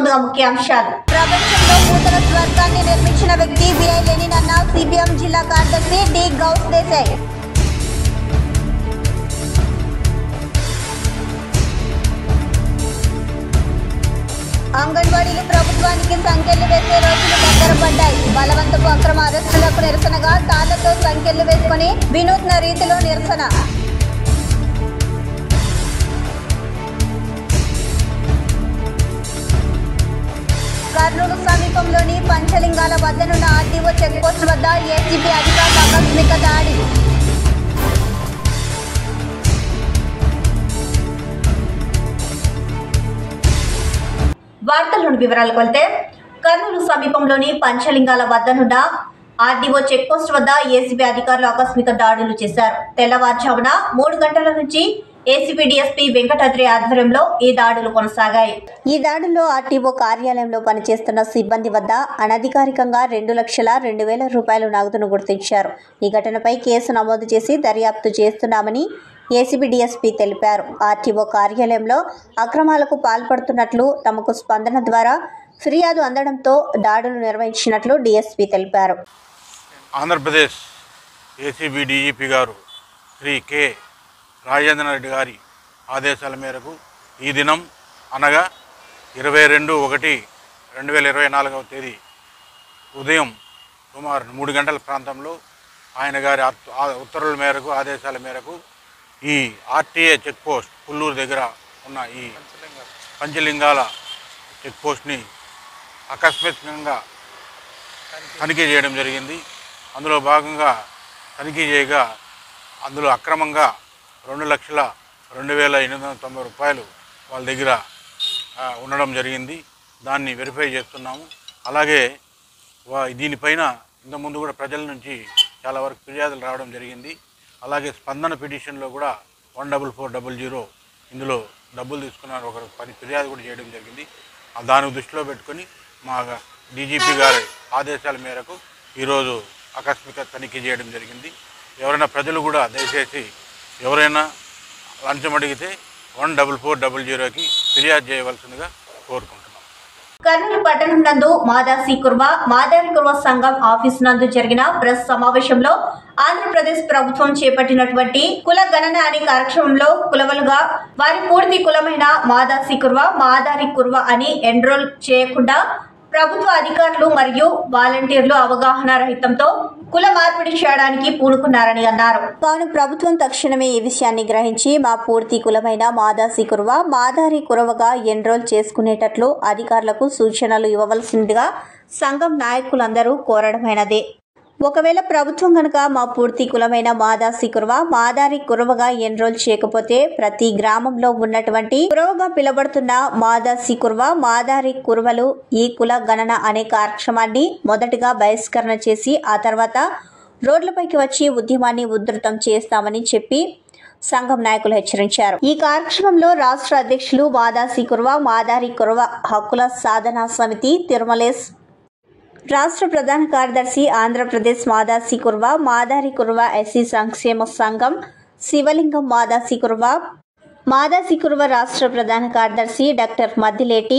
ముందుగా ముఖ్యాంశాలు ప్రపంచంలో నూతన స్వర్గాన్ని నిర్మించిన వ్యక్తి విఐ లెనిన్ అన్న సిపిఎం జిల్లా కార్యదర్శి డి గౌస్ దేశాయ్ అంగన్వాడీలు ప్రభుత్వానికి సంఖ్యలు వేసే రోజులు దగ్గర పడ్డాయి బలవంతపు అక్రమ అరెస్టులకు నిరసనగా తాళ్లతో సంఖ్యలు వేసుకుని వినూత్న రీతిలో నిరసన కర్నూలు సమీపంలోని పంచలింగాల వద్దనున్న ఆర్టీఓ చెక్పోస్ట్ వద్ద ఏసీబీ అధికారుల ఆకస్మిక దాడి వార్తల్లోని వివరాలకు వెళ్తే కర్నూలు సమీపంలోని పంచలింగాల వద్దనున్న ఆర్డీఓ చెక్ పోస్ట్ వద్ద ఏసీబీ అధికారులు ఆకస్మిక దాడులు చేశారు తెల్లవారుజామున మూడు గంటల నుంచి ఏసీబీ డీఎస్పీ వెంకటాద్రి ఆధ్వర్యంలో ఈ దాడులు కొనసాగాయి ఈ దాడుల్లో ఆర్టీఓ కార్యాలయంలో పనిచేస్తున్న సిబ్బంది వద్ద అనధికారికంగా రెండు లక్షల రెండు వేల రూపాయల నగదును గుర్తించారు ఈ ఘటనపై కేసు నమోదు చేసి దర్యాప్తు చేస్తున్నామని ఏసీబీ డీఎస్పీ తెలిపారు ఆర్టీఓ కార్యాలయంలో అక్రమాలకు పాల్పడుతున్నట్లు తమకు స్పందన ద్వారా ఫిర్యాదు అందడంతో దాడులు నిర్వహించినట్లు డీఎస్పీ తెలిపారు ఆంధ్రప్రదేశ్ ఏసీబీ డీజీపీ గారు శ్రీ కె రాజేంద్ర రెడ్డి గారి ఆదేశాల మేరకు ఈ దినం అనగా ఇరవై రెండు ఒకటి రెండు వేల ఇరవై నాలుగవ తేదీ ఉదయం సుమారు మూడు గంటల ప్రాంతంలో ఆయన గారి ఆత్- ఆ ఉత్తర్వుల మేరకు ఆదేశాల మేరకు ఈ ఆర్టీఏ చెక్ పోస్ట్ పుల్లూరు దగ్గర ఉన్న ఈ పంచలింగాల చెక్ పోస్ట్ని ఆకస్మికంగా తనిఖీ చేయడం జరిగింది అందులో భాగంగా తనిఖీ చేయగా అందులో అక్రమంగా రెండు లక్షల రెండు వేల ఎనిమిది వందల తొంభై రూపాయలు వాళ్ళ దగ్గర ఆ, ఉండడం జరిగింది దాన్ని వెరిఫై చేస్తున్నాము అలాగే వా- దీనిపైన ఇంతకుముందు కూడా ప్రజల నుంచి చాలా వరకు ఫిర్యాదులు రావడం జరిగింది అలాగే స్పందన పిటిషన్లో కూడా one double four double zero ఇందులో డబ్బులు తీసుకున్నారు ఒకరు పని ఫిర్యాదు కూడా చేయడం జరిగింది ఆ దాన్ని దృష్టిలో పెట్టుకొని మా డీజీపీ గారి ఆదేశాల మేరకు ఈరోజు ఆకస్మిక తనిఖీ చేయడం జరిగింది ఎవరైనా ప్రజలు కూడా దయచేసి ఎవరైనా లంచం అడిగితే వన్ డబుల్ ఫోర్ డబుల్ జీరోకి ఫిర్యాదు చేయవలసిందిగా కోరుకుంటున్నాం కర్నూలు పట్టణం నందు మాదాసి కుర్వ మాదారి కుర్వ సంఘం ఆఫీస్ నందు జరిగిన ప్రెస్ సమావేశంలో ఆంధ్రప్రదేశ్ ప్రభుత్వం చేపట్టినటువంటి కుల గణన అనే కార్యక్రమంలో కులవలుగా వారి పూర్తి కులమైన మాదాసి కుర్వ మాదారి కుర్వ అని ఎన్రోల్ చేయకుండా ప్రభుత్వ అధికారులు మరియు వాలంటీర్లు అవగాహన రహితంతో కుల మార్పిడి చేయడానికి పూనుకున్నారని అన్నారు కావున ప్రభుత్వం తక్షణమే ఈ విషయాన్ని గ్రహించి మా పూర్తి కులమైన మాదాసి కురవ మాదారి కురవగా ఎన్రోల్ చేసుకునేటట్లు అధికారులకు సూచనలు ఇవ్వవలసిందిగా సంఘం నాయకులందరూ కోరడమైనదే ఒకవేళ ప్రభుత్వం కనుక మా పూర్తి కులమైన మాదాసి కురవ మాదారి కురవగా ఎన్రోల్ చేయకపోతే ప్రతి గ్రామంలో ఉన్నటువంటి కురవగా పిలబడుతున్న మాదాసి కురవ మాదారి కురవలు ఈ కుల గణన అనే కార్యక్రమాన్ని మొదటగా బహిష్కరణ చేసి ఆ తర్వాత రోడ్లపైకి వచ్చి ఉద్యమాన్ని ఉధృతం చేస్తామని చెప్పి సంఘం నాయకులు హెచ్చరించారు ఈ కార్యక్రమంలో రాష్ట్ర అధ్యక్షులు మాదాసి కురవ మాదారి కురవ హక్కుల సాధనా సమితి తిరుమలేస్ రాష్ట్ర ప్రధాన కార్యదర్శి ఆంధ్రప్రదేశ్ మాదాసి కుర్వ మాదారి కుర్వ ఎస్సీ సంక్షేమ సంఘం శివలింగం మాదాసి కుర్వ మాదాసి కుర్వ రాష్ట్ర ప్రధాన కార్యదర్శి డాక్టర్ మద్దిలేటి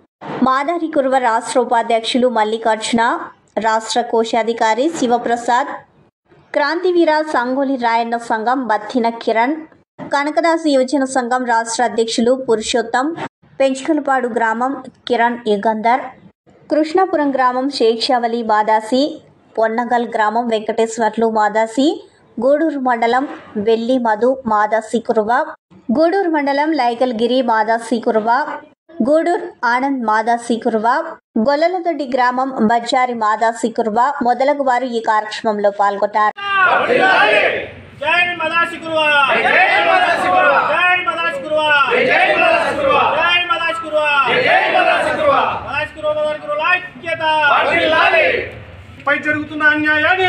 మాదారి కుర్వ రాష్ట్ర ఉపాధ్యక్షులు మల్లికార్జున రాష్ట్ర కోశాధికారి శివప్రసాద్ క్రాంతివీర సంగోలి రాయన్న సంఘం బత్తిన కిరణ్ కనకదాసు యువజన సంఘం రాష్ట్ర అధ్యక్షులు పురుషోత్తం పెంచుకలపాడు గ్రామం కిరణ్ యుగంధర్ కృష్ణాపురం గ్రామం షేక్షావలి మాదాసి పొన్నగల్ గ్రామం వెంకటేశ్వర్లు మాదాసి గూడూరు మండలం వెల్లి మధు మాదాసి కురువ గూడూరు మండలం లైగల్గిరి మాదాసి కురువ గూడూరు ఆనంద్ మాదాసి కురువ గొల్లలదొడ్డి గ్రామం బజ్జారి మాదాసి కురువ మొదలగు వారు ఈ కార్యక్రమంలో పాల్గొన్నారు జై మదాసి గురువా జై మదాసి గురువా జై మదాసి గురువా జై మదాసి గురువా జై మదాసి గురువా జై మదాసి గురువా మదాసి గురువా మదాసి గురువా ఐక్యత పై జరుగుతున్న అన్యాయాన్ని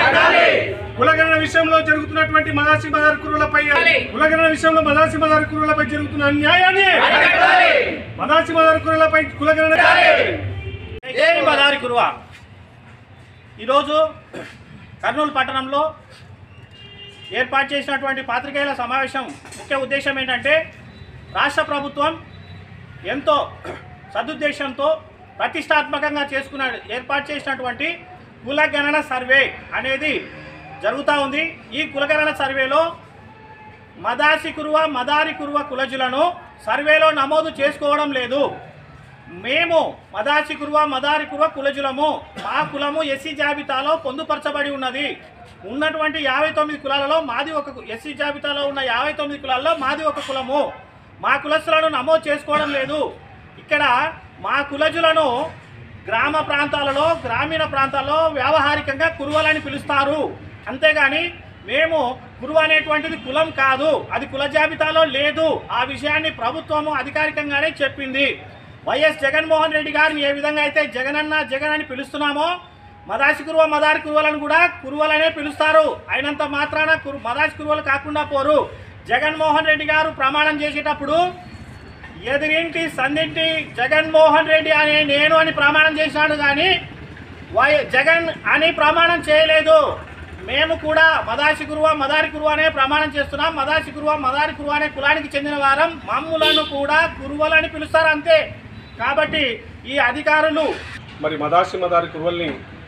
కులగణన విషయంలో జరుగుతున్నటువంటి మదాసి మదారి కురులపై కులగణన విషయంలో మదాసి మదారి కురులపై జరుగుతున్న అన్యాయాన్ని మదాసి మదారి కురులపై కులగణన జై మదారి కురువా ఈరోజు కర్నూలు పట్టణంలో ఏర్పాటు చేసినటువంటి పాత్రికేయుల సమావేశం ముఖ్య ఉద్దేశం ఏంటంటే రాష్ట్ర ప్రభుత్వం ఎంతో సదుద్దేశంతో ప్రతిష్టాత్మకంగా చేసుకున్న ఏర్పాటు చేసినటువంటి కులగణన సర్వే అనేది జరుగుతూ ఉంది ఈ కులగణన సర్వేలో మదాసి కురువ మదారి కురువ కులజులను సర్వేలో నమోదు చేసుకోవడం లేదు మేము మదాసి కురువ మదారి కురువ కులజులము మా కులము ఎస్సీ జాబితాలో పొందుపరచబడి ఉన్నది ఉన్నటువంటి యాభై తొమ్మిది కులాలలో మాది ఒక ఎస్సీ జాబితాలో ఉన్న యాభై తొమ్మిది కులాల్లో మాది ఒక కులము మా కులస్తులను నమోదు చేసుకోవడం లేదు ఇక్కడ మా కులజులను గ్రామ ప్రాంతాలలో గ్రామీణ ప్రాంతాల్లో వ్యావహారికంగా కురువలని పిలుస్తారు అంతేగాని మేము కురువ అనేటువంటిది కులం కాదు అది కుల జాబితాలో లేదు ఆ విషయాన్ని ప్రభుత్వము అధికారికంగానే చెప్పింది వైఎస్ జగన్మోహన్ రెడ్డి గారిని ఏ విధంగా అయితే జగనన్న జగన్ అని పిలుస్తున్నామో మదాసి కురువ మదారి కురువలను కూడా కురువలనే పిలుస్తారు అయినంత మాత్రాన కురు మదాసి కురువలు కాకుండా పోరు జగన్మోహన్ రెడ్డి గారు ప్రమాణం చేసేటప్పుడు ఎదిరింటి సందింటి జగన్మోహన్ రెడ్డి అనే నేను అని ప్రమాణం చేశాడు కానీ వై జగన్ అని ప్రమాణం చేయలేదు మేము కూడా మదాసి గురువ మదారి గురువ అనే ప్రమాణం చేస్తున్నాం మదాసి గురువ మదారి గురువ అనే కులానికి చెందిన వారం మమ్ములను కూడా గురువులని పిలుస్తారు అంతే కాబట్టి ఈ అధికారులు మరి మదాసి మదారి కురువల్ని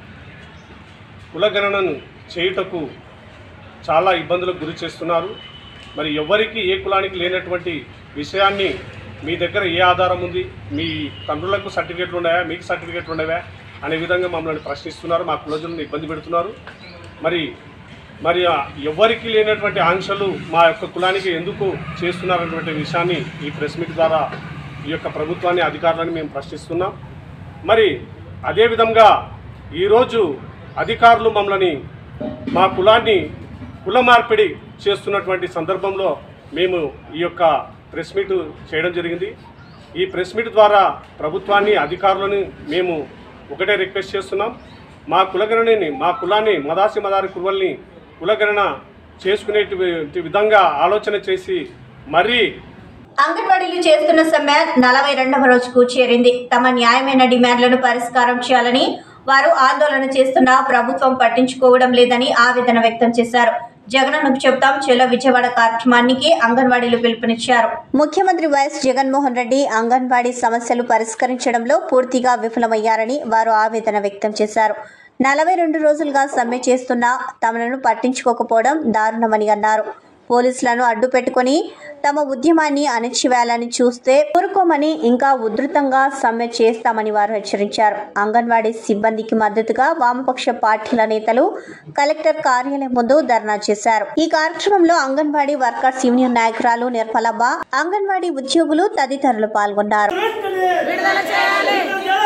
కులగణనను చేయుటకు చాలా ఇబ్బందులకు గురి చేస్తున్నారు మరి ఎవరికి ఏ కులానికి లేనటువంటి విషయాన్ని మీ దగ్గర ఏ ఆధారం ఉంది మీ తండ్రులకు సర్టిఫికెట్లు ఉన్నాయా మీకు సర్టిఫికెట్లు ఉన్నాయా అనే విధంగా మమ్మల్ని ప్రశ్నిస్తున్నారు మా కులజులను ఇబ్బంది పెడుతున్నారు మరి మరి ఆ ఎవరికి లేనటువంటి ఆంక్షలు మా యొక్క కులానికి ఎందుకు చేస్తున్నారన్నటువంటి విషయాన్ని ఈ ప్రెస్ మీట్ ద్వారా ఈ యొక్క ప్రభుత్వాన్ని అధికారులను మేము ప్రశ్నిస్తున్నాం మరి అదేవిధంగా ఈరోజు అధికారులు మమ్మల్ని మా కులాన్ని కుల మార్పిడి చేస్తున్నటువంటి సందర్భంలో మేము ఈ యొక్క ప్రెస్ మీట్ చేయడం జరిగింది ఈ ప్రెస్ మీట్ ద్వారా ప్రభుత్వాన్ని అధికారులని మేము ఒకటే రిక్వెస్ట్ చేస్తున్నాం మా కులగణని మా కులాన్ని మదాసి మదారి కురువల్ని కులగణన చేసుకునే విధంగా ఆలోచన చేసి మరీ అంగన్వాడీలు చేస్తున్న సమ్మె నలభై రెండవ రోజుకు చేరింది తమ న్యాయమైన డిమాండ్లను పరిష్కారం చేయాలని వారు ఆందోళన చేస్తున్న ప్రభుత్వం పట్టించుకోవడం లేదని ఆవేదన వ్యక్తం చేశారు జగనన్నకు చెప్తాం చెలో విజయవాడ కార్యక్రమానికి అంగన్వాడీలు పిలుపునిచ్చారు ముఖ్యమంత్రి వైఎస్ జగన్మోహన్ రెడ్డి అంగన్వాడీ సమస్యలు పరిష్కరించడంలో పూర్తిగా విఫలమయ్యారని వారు ఆవేదన వ్యక్తం చేశారు నలభై రెండు రోజులుగా సమ్మె చేస్తున్నా తమను పట్టించుకోకపోవడం దారుణమని అన్నారు పోలీసులను అడ్డు పెట్టుకుని తమ ఉద్యమాన్ని అణిచివేయాలని చూస్తే ఊరుకోమని ఇంకా ఉధృతంగా సమ్మె చేస్తామని వారు హెచ్చరించారు అంగన్వాడీ సిబ్బందికి మద్దతుగా వామపక్ష పార్టీల నేతలు కలెక్టర్ కార్యాలయం ముందు ధర్నా చేశారు ఈ కార్యక్రమంలో అంగన్వాడీ వర్కర్స్ యూనియన్ నాయకురాలు నిర్మలమ్మ అంగన్వాడీ ఉద్యోగులు తదితరులు పాల్గొన్నారు విడుదల చేయాలి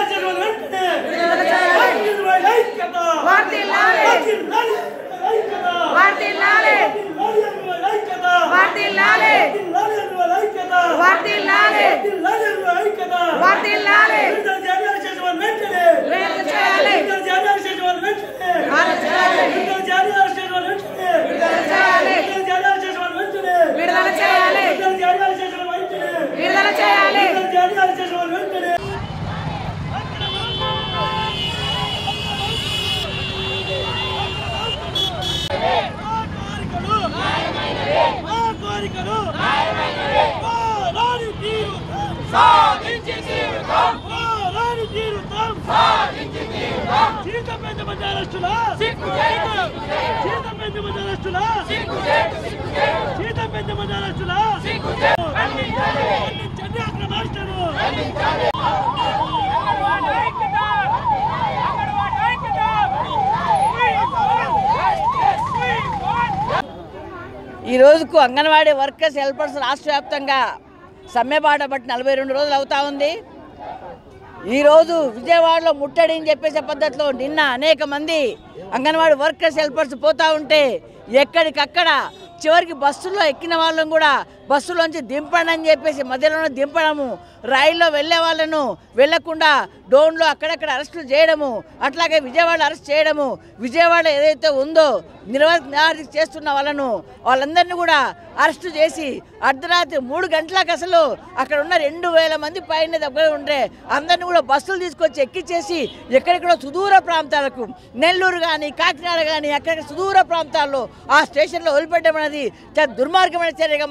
విడుదల చేయాలి వర్ధిల్లాలి వర్ధిల్లాలి వర్ధిల్లాలి వర్ధిల్లాలి వర్ధిల్లాలి విడుదల చేయాలి విడుదల చేయాలి విడుదల చేయాలి విడుదల చేయాలి విడుదల చేయాలి ఈ రోజుకు అంగన్వాడీ వర్కర్స్ హెల్పర్స్ రాష్ట్ర వ్యాప్తంగా సమ్మెబాట బట్టి నలభై రెండు రోజులు అవుతా ఉంది ఈరోజు విజయవాడలో ముట్టడి అని చెప్పేసే పద్ధతిలో నిన్న అనేక మంది అంగన్వాడీ వర్కర్స్ హెల్పర్స్ పోతా ఉంటే ఎక్కడికక్కడ చివరికి బస్సుల్లో ఎక్కిన వాళ్ళని కూడా బస్సులోంచి దింపండి అని చెప్పేసి మధ్యలోనే దింపడము రైల్లో వెళ్ళే వాళ్ళను వెళ్లకుండా డోన్లో అక్కడక్కడ అరెస్టులు చేయడము అట్లాగే విజయవాడ అరెస్ట్ చేయడము విజయవాడ ఏదైతే ఉందో నిర్వహణ చేస్తున్న వాళ్ళను వాళ్ళందరినీ కూడా అరెస్టు చేసి అర్ధరాత్రి మూడు గంటలకు అసలు అక్కడ ఉన్న రెండు వేల మంది పైన దగ్గర ఉంటే అందరిని కూడా బస్సులు తీసుకొచ్చి ఎక్కిచ్చేసి ఎక్కడెక్కడో సుదూర ప్రాంతాలకు నెల్లూరు కానీ కాకినాడ కానీ అక్కడ సుదూర ప్రాంతాల్లో ఆ స్టేషన్లో వదిలిపెట్టడం అనేది చాలా దుర్మార్గమైన చర్యగా మా భావిస్తున్నాం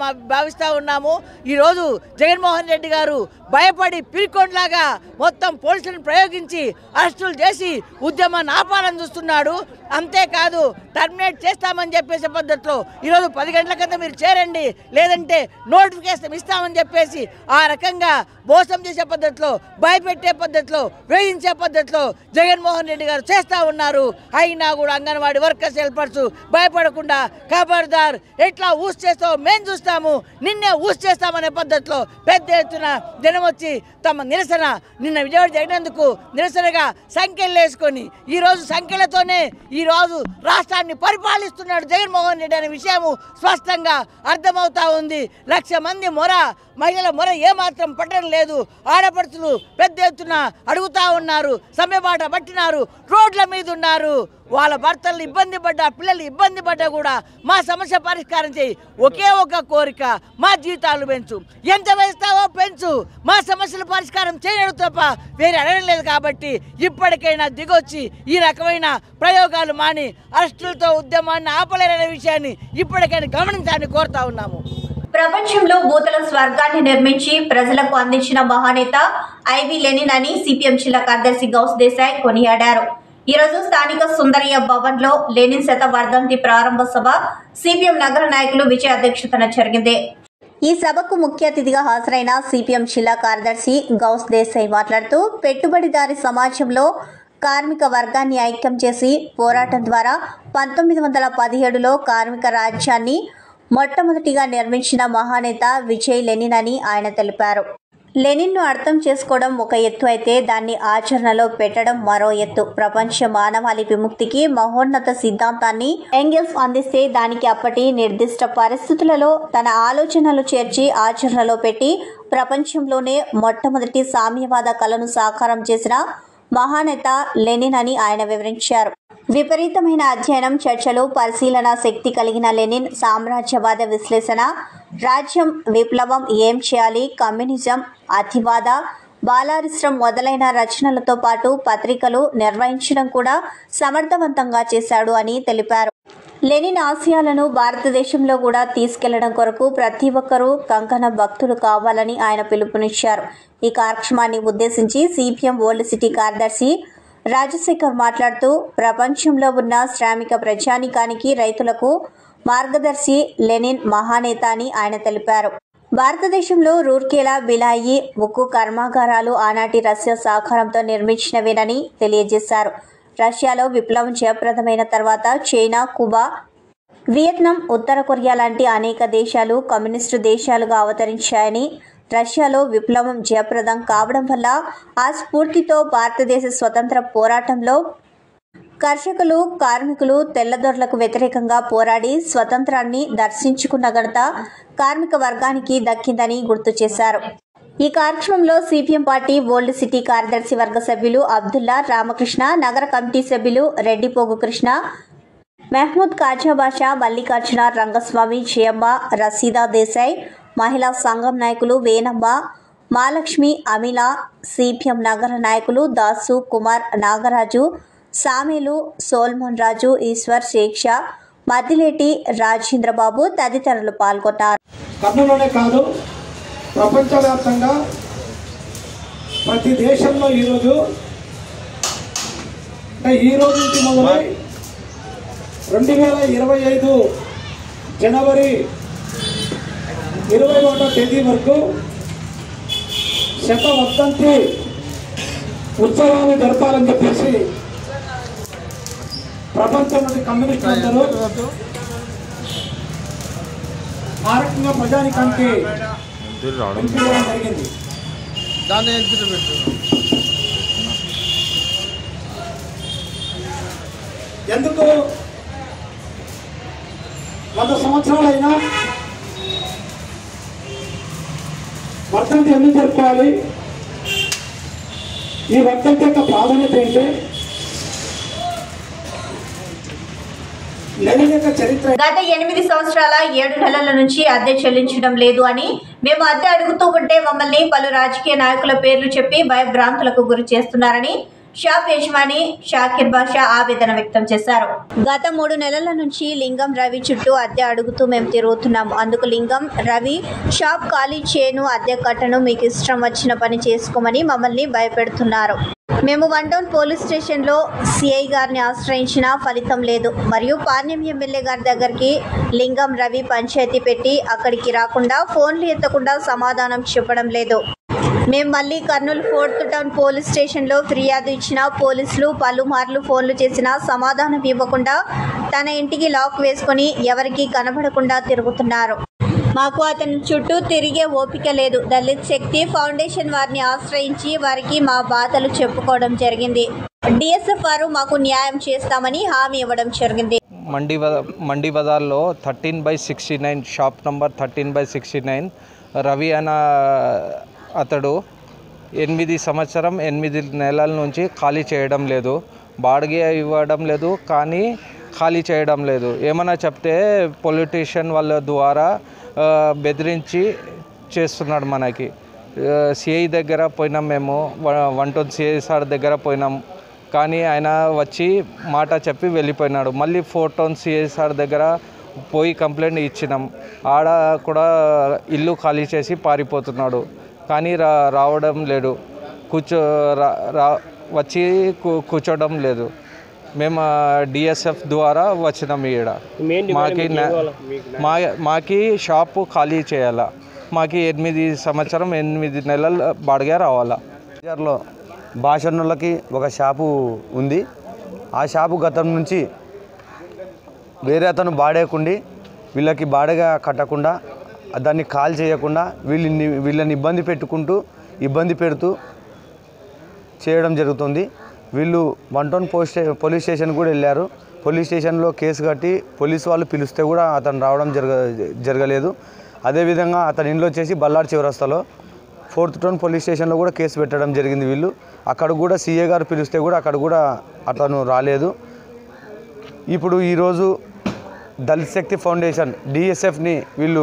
భావిస్తూ ఉన్నాము ఈరోజు జగన్మోహన్ రెడ్డి గారు భయపడి పిరికొండ్లాగా మొత్తం పోలీసులను ప్రయోగించి అరెస్టులు చేసి ఉద్యమాన్ని ఆపాలని చూస్తున్నాడు అంతేకాదు టర్మినేట్ చేస్తామని చెప్పేసి పద్ధతిలో ఈరోజు పది గంటల కింద మీరు చేరండి లేదంటే నోటిఫికేషన్ ఇస్తామని చెప్పేసి ఆ రకంగా మోసం చేసే పద్ధతిలో భయపెట్టే పద్ధతిలో వేధించే పద్ధతిలో జగన్మోహన్ రెడ్డి గారు చేస్తూ ఉన్నారు అయినా కూడా అంగన్వాడీ వర్కర్స్ హెల్పర్స్ భయపడకుండా ఖబర్దార్ ఎట్లా ఊస్ చేస్తావో మేము చూస్తాము నిన్నే ఊస్ చేస్తామనే పద్ధతిలో పెద్ద ఎత్తున జనం వచ్చి తమ నిరసన నిన్న విజయవాడ జరిగినందుకు నిరసనగా సంఖ్యలు వేసుకొని ఈ రోజు సంఖ్యలతోనే ఈ రోజు రాష్ట్రాన్ని పరిపాలిస్తున్నాడు జగన్మోహన్ రెడ్డి అనే విషయము స్పష్టంగా అర్థమవుతా ఉంది లక్ష మంది మొర మహిళల మొర ఏమాత్రం పట్టడం లేదు ఆడపడుచులు పెద్ద ఎత్తున అడుగుతా ఉన్నారు సమ్మెబాట పట్టినారు రోడ్ల మీద ఉన్నారు వాళ్ళ భర్తలు ఇబ్బంది పడ్డా పిల్లలు ఇబ్బంది పడ్డా కూడా మా సమస్య పరిష్కారం చేయి ఒకే ఒక కోరిక మా జీవితాలు పెంచు ఎంత వేస్తావో పెంచు మా సమస్యల పరిష్కారం చేయడం తప్ప వేరే అడగడం లేదు కాబట్టి ఇప్పటికైనా దిగొచ్చి ఈ రకమైన ప్రయోగాలు మాని అరెస్టులతో ఉద్యమాన్ని ఆపలేరనే విషయాన్ని ఇప్పటికైనా గమనించాలని కోరుతా ఉన్నాము ప్రపంచంలో భూతల స్వర్గాన్ని నిర్మించి ప్రజలకు అందించిన మహానేత ఐవి లెనిన్ అని సిపిఎం జిల్లా కార్యదర్శి గౌస్ దేశాయ్ కొనియాడారు ఈ రోజు స్థానిక సుందరయ్య భవన్ లో లెనిన్ శత వర్ధంతి ప్రారంభ సభ సిపిఎం నగర నాయకులు విజయ అధ్యక్షతన జరిగింది ఈ సభకు ముఖ్య అతిథిగా హాజరైన సిపిఎం జిల్లా కార్యదర్శి గౌస్ దేశాయ్ మాట్లాడుతూ పెట్టుబడిదారి సమాజంలో కార్మిక వర్గాన్ని ఐక్యం చేసి పోరాటం ద్వారా పంతొమ్మిది వందల పదిహేడులో కార్మిక రాజ్యాన్ని మొట్టమొదటిగా నిర్మించిన మహానేత విజయ్ లెనిన్ అని ఆయన తెలిపారు లెనిన్ను అర్థం చేసుకోవడం ఒక ఎత్తు అయితే దాన్ని ఆచరణలో పెట్టడం మరో ఎత్తు ప్రపంచ మానవాళి విముక్తికి మహోన్నత సిద్ధాంతాన్ని ఎంగిల్స్ అందిస్తే దానికి అప్పటి నిర్దిష్ట పరిస్థితులలో తన ఆలోచనలు చేర్చి ఆచరణలో పెట్టి ప్రపంచంలోనే మొట్టమొదటి సామ్యవాద కళను సాకారం చేసిన మహానేత లెనిన్ అని ఆయన వివరించారు విపరీతమైన అధ్యయనం చర్చలు పరిశీలన శక్తి కలిగిన లెనిన్ సామ్రాజ్యవాద విశ్లేషణ రాజ్యం విప్లవం ఏం చేయాలి కమ్యూనిజం అతివాద బాలారిస్రం మొదలైన రచనలతో పాటు పత్రికలు నిర్వహించడం కూడా సమర్థవంతంగా చేశాడు అని తెలిపారు లెనిన్ ఆశయాలను భారతదేశంలో కూడా తీసుకెళ్లడం కొరకు ప్రతి ఒక్కరూ కంకణ భక్తులు కావాలని ఆయన పిలుపునిచ్చారు ఈ కార్యక్రమాన్ని ఉద్దేశించి సిపిఎం ఓల్డ్ సిటీ కార్యదర్శి రాజశేఖర్ మాట్లాడుతూ ప్రపంచంలో ఉన్న శ్రామిక ప్రజానికానికి రైతులకు మార్గదర్శి లెనిన్ మహానేత అని ఆయన తెలిపారు భారతదేశంలో రూర్కేలా బిలాయి ఉక్కు కర్మాగారాలు ఆనాటి రష్యా సహకారంతో నిర్మించినవేనని తెలియజేశారు రష్యాలో విప్లవం జయప్రదమైన తర్వాత చైనా కుబా వియత్నాం ఉత్తర కొరియా లాంటి అనేక దేశాలు కమ్యూనిస్టు దేశాలుగా అవతరించాయని రష్యాలో విప్లవం జయప్రదం కావడం వల్ల ఆ స్ఫూర్తితో భారతదేశ స్వతంత్ర పోరాటంలో కర్షకులు కార్మికులు తెల్లదొరలకు వ్యతిరేకంగా పోరాడి స్వతంత్రాన్ని దర్శించుకున్న ఘనత కార్మిక వర్గానికి దక్కిందని గుర్తు చేశారు ఈ కార్యక్రమంలో సిపిఎం పార్టీ ఓల్డ్ సిటీ కార్యదర్శి వర్గ సభ్యులు అబ్దుల్లా రామకృష్ణ నగర కమిటీ సభ్యులు రెడ్డిపోగు కృష్ణ మెహమూద్ కాజా బాషా మల్లికార్జున రంగస్వామి జయమ్మ రసీదా దేశాయ్ మహిళా సంఘం నాయకులు వేనమ్మ మాలక్ష్మి అమిల సిపిఎం నగర నాయకులు దాసు కుమార్ నాగరాజు సామేలు సోల్మోన్ రాజు ఈశ్వర్ శేక్ష మద్దిలేటి రాజేంద్రబాబు తదితరులు పాల్గొన్నారు కర్నూలులోనే కాదు ప్రపంచవ్యాప్తంగా ప్రతి దేశంలో ఈరోజు అంటే ఈ రోజు నుంచి మొదలై రెండు వేల ఇరవై ఐదు జనవరి ఇరవై ఒకటో తేదీ వరకు శత వర్ధంతి ఉత్సవాలు జరపాలని చెప్పేసి ప్రపంచంలోని కమ్యూనిస్టులు అందరూ ఆ రకంగా ప్రజానికానికి పిలిపించడం జరిగింది ఎందుకు వంద సంవత్సరాలైనా వర్ధంతి ఎందుకు జరుపుకోవాలి ఈ వర్ధంతి యొక్క ప్రాధాన్యత ఏంటి లెనిన్ యొక్క చరిత్ర గత ఎనిమిది సంవత్సరాల ఏడు నెలల నుంచి అద్దె చెల్లించడం లేదు అని మేము అద్దె అడుగుతూ ఉంటే మమ్మల్ని పలు రాజకీయ నాయకుల పేర్లు చెప్పి భయభ్రాంతులకు గురి చేస్తున్నారని షాప్ యజమాని షాకిర్ బాషా ఆవేదన వ్యక్తం చేశారు గత మూడు నెలల నుంచి లింగం రవి చుట్టూ అద్దె అడుగుతూ మేము తిరుగుతున్నాము అందుకు లింగం రవి షాప్ ఖాళీ చేయను అద్దె కట్టను మీకు ఇష్టం వచ్చిన పని చేసుకోమని మమ్మల్ని భయపెడుతున్నారు మేము వన్ టౌన్ పోలీస్ స్టేషన్లో సిఐ గారిని ఆశ్రయించినా ఫలితం లేదు మరియు పాణ్యం ఎమ్మెల్యే గారి దగ్గరికి లింగం రవి పంచాయతీ పెట్టి అక్కడికి రాకుండా ఫోన్లు ఎత్తకుండా సమాధానం చెప్పడం లేదు మేము మళ్ళీ కర్నూలు ఫోర్త్ టౌన్ పోలీస్ స్టేషన్లో ఫిర్యాదు ఇచ్చిన పోలీసులు పలుమార్లు ఫోన్లు చేసినా సమాధానం ఇవ్వకుండా తన ఇంటికి లాక్ వేసుకొని ఎవరికీ కనబడకుండా తిరుగుతున్నారు మాకు అతని చుట్టూ తిరిగే ఓపిక లేదు దళిత్ శక్తి ఫౌండేషన్ వారిని ఆశ్రయించి వారికి మా బాధలు చెప్పుకోవడం జరిగింది డిఎస్ఎఫ్ వారు మాకు న్యాయం చేస్తామని హామీ ఇవ్వడం జరిగింది మండి బజా మండి బజార్లో thirteen by sixty nine shop number thirteen by sixty nine Ravi అన్న అతడు ఎనిమిది సంవత్సరం ఎనిమిది నెలల నుంచి ఖాళీ చేయడం లేదు బాడిగే ఇవ్వడం లేదు కానీ ఖాళీ చేయడం లేదు ఏమన్నా చెప్తే పొలిటీషియన్ వాళ్ళ ద్వారా ఆ, బెదిరించి చేస్తున్నాడు మనకి సిఐ దగ్గర పోయినాం మేము వ- వన్ టౌన్ సిఐ సార్ దగ్గర పోయినాం కానీ ఆయన వచ్చి మాట చెప్పి వెళ్ళిపోయినాడు మళ్ళీ ఫోర్ టౌన్ సిఐ సార్ దగ్గర పోయి కంప్లైంట్ ఇచ్చినాం ఆడ కూడా ఇల్లు ఖాళీ చేసి పారిపోతున్నాడు కానీ రా రావడం లేడు కూర్చో రా రా వచ్చి కూ- కూర్చోవడం లేదు మేము డిఎస్ఎఫ్ ద్వారా వచ్చినాం ఈడ మాకి న- మా మాకి షాపు ఖాళీ చేయాలా మాకి ఎనిమిది సంవత్సరం ఎనిమిది నెలలు బాడిగా రావాలా బజార్లో భాషణులకి ఒక షాపు ఉంది ఆ షాపు గతం నుంచి వేరే అతను బాడేకుండి వీళ్ళకి బాడగా కట్టకుండా దాన్ని కాల్ చేయకుండా వీళ్ళని వీళ్ళని ఇబ్బంది పెట్టుకుంటూ ఇబ్బంది పెడుతూ చేయడం జరుగుతుంది వీళ్ళు వన్ టౌన్ పోలీస్ స్టే పోలీస్ స్టేషన్ కూడా వెళ్ళారు పోలీస్ స్టేషన్లో కేసు కట్టి పోలీస్ వాళ్ళు పిలిస్తే కూడా అతను రావడం జరగ జరగలేదు అదేవిధంగా అతని ఇంట్లో వచ్చేసి బల్లార్ చివరస్తలో ఫోర్త్ టౌన్ పోలీస్ స్టేషన్లో కూడా కేసు పెట్టడం జరిగింది వీళ్ళు అక్కడ కూడా సీఏ గారు పిలిస్తే కూడా అక్కడ కూడా అతను రాలేదు ఇప్పుడు ఈరోజు దళిత్ శక్తి ఫౌండేషన్ డిఎస్ఎఫ్ని వీళ్ళు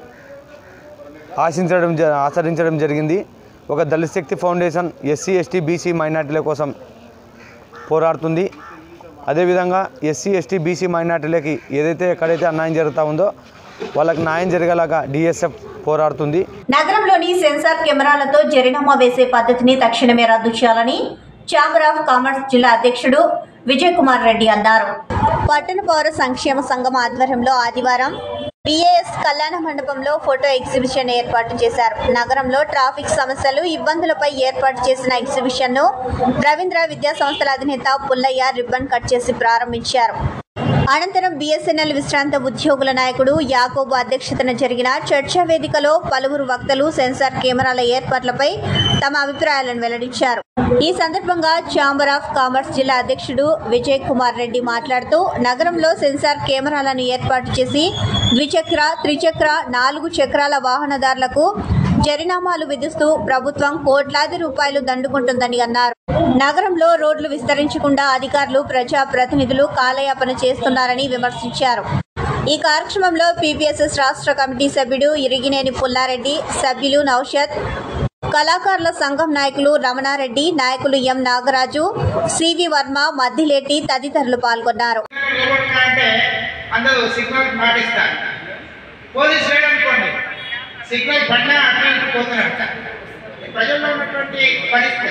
ఆశించడం జ ఆచరించడం జరిగింది ఒక Dalit Shakti foundation SC ST BC మైనార్టీల కోసం పోరాడుతుంది అదేవిధంగా ఎస్సీ ఎస్టీ బీసీ మైనార్టీలకి ఏదైతే ఎక్కడైతే అన్యాయం జరుగుతూ ఉందో వాళ్ళకి న్యాయం జరిగేలాగా డిఎస్ఎఫ్ పోరాడుతుంది నగరంలోని సెన్సార్ కెమెరాలతో జరినామా వేసే పద్ధతిని తక్షణమే రద్దు చేయాలని ఛాంబర్ ఆఫ్ కామర్స్ జిల్లా అధ్యక్షుడు విజయ్ కుమార్ రెడ్డి అన్నారు పట్టణ పౌర సంక్షేమ సంఘం ఆధ్వర్యంలో ఆదివారం బిఏఎస్ కళ్యాణ మండపంలో ఫోటో ఎగ్జిబిషన్ ఏర్పాటు చేశారు నగరంలో ట్రాఫిక్ సమస్యలు ఇబ్బందులపై ఏర్పాటు చేసిన ఎగ్జిబిషన్ ను రవీంద్ర విద్యా సంస్థల అధినేత పుల్లయ్య రిబ్బన్ కట్ చేసి ప్రారంభించారు అనంతరం బిఎస్ఎన్ఎల్ విశ్రాంత ఉద్యోగుల నాయకుడు యాకోబు అధ్యక్షతన జరిగిన చర్చా వేదికలో పలువురు వక్తలు సెన్సార్ కెమెరాల ఏర్పాట్లపై తమ అభిప్రాయాలను వెల్లడించారు ఈ సందర్భంగా ఛాంబర్ ఆఫ్ కామర్స్ జిల్లా అధ్యక్షుడు విజయ్ కుమార్ రెడ్డి మాట్లాడుతూ నగరంలో సెన్సార్ కెమెరాలను ఏర్పాటు చేసి ద్విచక్ర త్రిచక్ర నాలుగు చక్రాల వాహనదారులకు జరినామాలు విధిస్తూ ప్రభుత్వం కోట్లాది రూపాయలు దండుకుంటుందని అన్నారు నగరంలో రోడ్లు విస్తరించకుండా అధికారులు ప్రజా ప్రతినిధులు కాలయాపన చేస్తున్నారని విమర్శించారు ఈ కార్యక్రమంలో పీపీఎస్ఎస్ రాష్ట్ర కమిటీ సభ్యుడు ఇరిగినేని పుల్లారెడ్డి సభ్యులు నౌషద్ కళాకారుల సంఘం నాయకులు రమణారెడ్డి నాయకులు ఎం నాగరాజు సివి వర్మ మద్దిలేటి తదితరులు పాల్గొన్నారు అంటే అందరూ సిగ్నల్ పాటిస్తారు పోలీస్ రైడ్ అనుకోండి సిగ్నల్ పడినా అట్లా ఇటు పోతున్నారు ప్రజల్లో ఉన్నటువంటి పరిస్థితి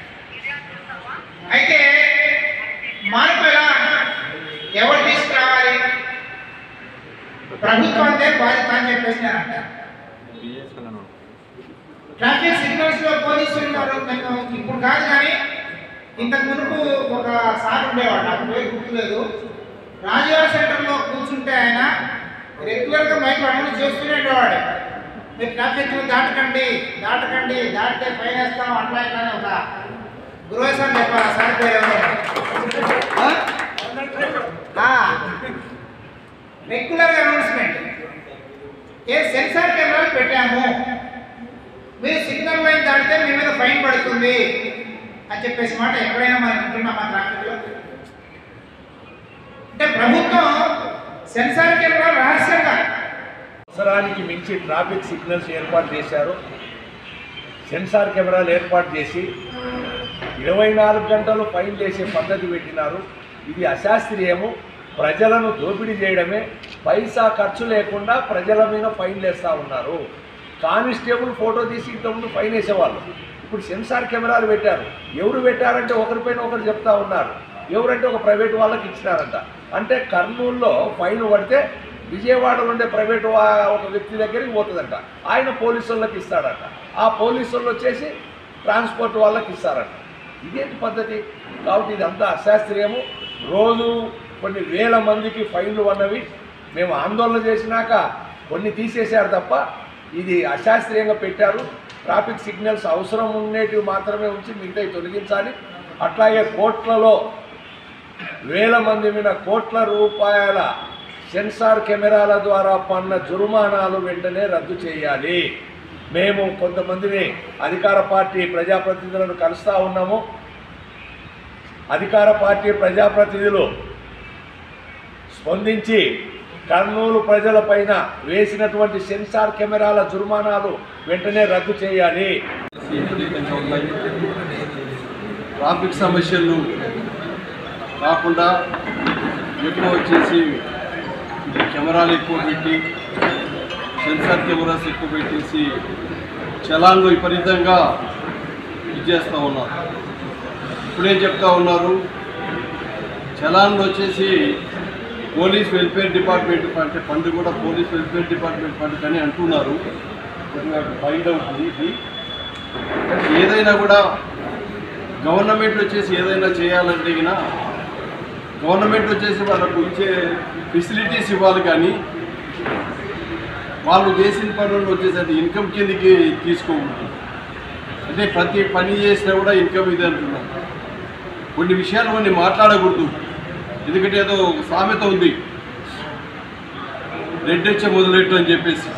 అయితే మార్పు ఎలా ఎవరు తీసుకురావాలి ప్రభుత్వాన్ని బాధ్యత అని చెప్పేసి నేను అంటాను ట్రాఫిక్ సిగ్నల్స్ లో పోలీసులు ఉన్నారు నేను ఇప్పుడు కాదు కానీ ఇంతకు మునుపు ఒక సార్ ఉండేవాడు నాకు పేరు గుర్తులేదు రాజీవ్ సెంటర్లో కూర్చుంటే ఆయన రెగ్యులర్గా మైక్ అమలు చేస్తూనే ఉండేవాడు మీరు ట్రాఫిక్ దాటకండి దాటకండి దాటితే ఫైన్ వేస్తాం అట్లా ఇట్లా అని ఒక గృహసారి చెప్పాలి ఆ సార్ పేరు ఎవరో. ఆ? రెగ్యులర్ అనౌన్స్మెంట్ ఏ సెన్సార్ కెమెరాలు పెట్టాము మీరు సిగ్నల్ లైన్ దాటితే మీ మీద ఫైన్ పడుతుంది అని చెప్పేసి మాట ఎక్కడైనా మనం వింటున్నామా ట్రాఫిక్లో అంటే ప్రభుత్వం సెన్సార్ కెమెరా రహస్యంగా అవసరానికి మించి ట్రాఫిక్ సిగ్నల్స్ ఏర్పాటు చేశారు సెన్సార్ కెమెరాలు ఏర్పాటు చేసి ఇరవై నాలుగు గంటలు ఫైన్ వేసే పద్ధతి పెట్టినారు ఇది అశాస్త్రీయము ప్రజలను దోపిడీ చేయడమే పైసా ఖర్చు లేకుండా ప్రజల మీద ఫైన్ వేస్తూ ఉన్నారు కానిస్టేబుల్ ఫోటో తీసి ఇంతకుముందు ఫైన్ వేసేవాళ్ళు ఇప్పుడు సెన్సార్ కెమెరాలు పెట్టారు ఎవరు పెట్టారంటే ఒకరిపైన ఒకరు చెప్తా ఉన్నారు ఎవరంటే ఒక ప్రైవేట్ వాళ్ళకి ఇచ్చినారంట అంటే కర్నూలులో ఫైన్ పడితే విజయవాడలో ఉండే ప్రైవేట్ వా- ఒక వ్యక్తి దగ్గరికి పోతుందంట ఆయన పోలీసు వాళ్ళకి ఇస్తాడంట ఆ పోలీసు వాళ్ళు వచ్చేసి ట్రాన్స్పోర్ట్ వాళ్ళకి ఇస్తారంట ఇదేంటి పద్ధతి కాబట్టి ఇదంతా అశాస్త్రీయము రోజు కొన్ని వేల మందికి ఫైన్లు ఉన్నవి మేము ఆందోళన చేసినాక కొన్ని తీసేశారు తప్ప ఇది అశాస్త్రీయంగా పెట్టారు ట్రాఫిక్ సిగ్నల్స్ అవసరం ఉండేటివి మాత్రమే ఉంచి మిగతావి తొలగించాలి అట్లాగే కోట్లలో వేల మంది మీద కోట్ల రూపాయల సెన్సార్ కెమెరాల ద్వారా పన్న జుర్మానాలు వెంటనే రద్దు చేయాలి మేము కొంతమందిని అధికార పార్టీ ప్రజాప్రతినిధులను కలుస్తూ ఉన్నాము అధికార పార్టీ ప్రజాప్రతినిధులు స్పందించి కర్నూలు ప్రజలపైన వేసినటువంటి సెన్సార్ కెమెరాల జుర్మానాలు వెంటనే రద్దు చేయాలి ట్రాఫిక్ సమస్యలు కాకుండా ఎక్కువ వచ్చేసి కెమెరాలు ఎక్కువ పెట్టి సెన్సార్ కెమెరాస్ ఎక్కువ పెట్టేసి చలాన్లు విపరీతంగా ఇచ్చేస్తూ ఉన్నారు ఇప్పుడేం చెప్తా ఉన్నారు చలాన్లు వచ్చేసి పోలీస్ వెల్ఫేర్ డిపార్ట్మెంట్ అంటే ఫండ్ కూడా పోలీస్ వెల్ఫేర్ డిపార్ట్మెంట్ ఫండ్ అని అంటున్నారు మరి నాకు ఫైండ్ అవుతుంది ఇది కానీ ఏదైనా కూడా గవర్నమెంట్ వచ్చేసి ఏదైనా చేయాలంటే గిన గవర్నమెంట్ వచ్చేసి వాళ్ళకు ఇచ్చే ఫెసిలిటీస్ ఇవ్వాలి కానీ వాళ్ళు చేసిన పనులు వచ్చేసి అది ఇన్కమ్ కిందకి తీసుకోకూడదు అంటే ప్రతి పని చేసినా కూడా ఇన్కమ్ ఇది అంటున్నాం కొన్ని విషయాలు కొన్ని మాట్లాడకూడదు ఎందుకంటే ఏదో ఒక సామెత ఉంది రెడ్ వచ్చే మొదలెట్టు అని చెప్పేసి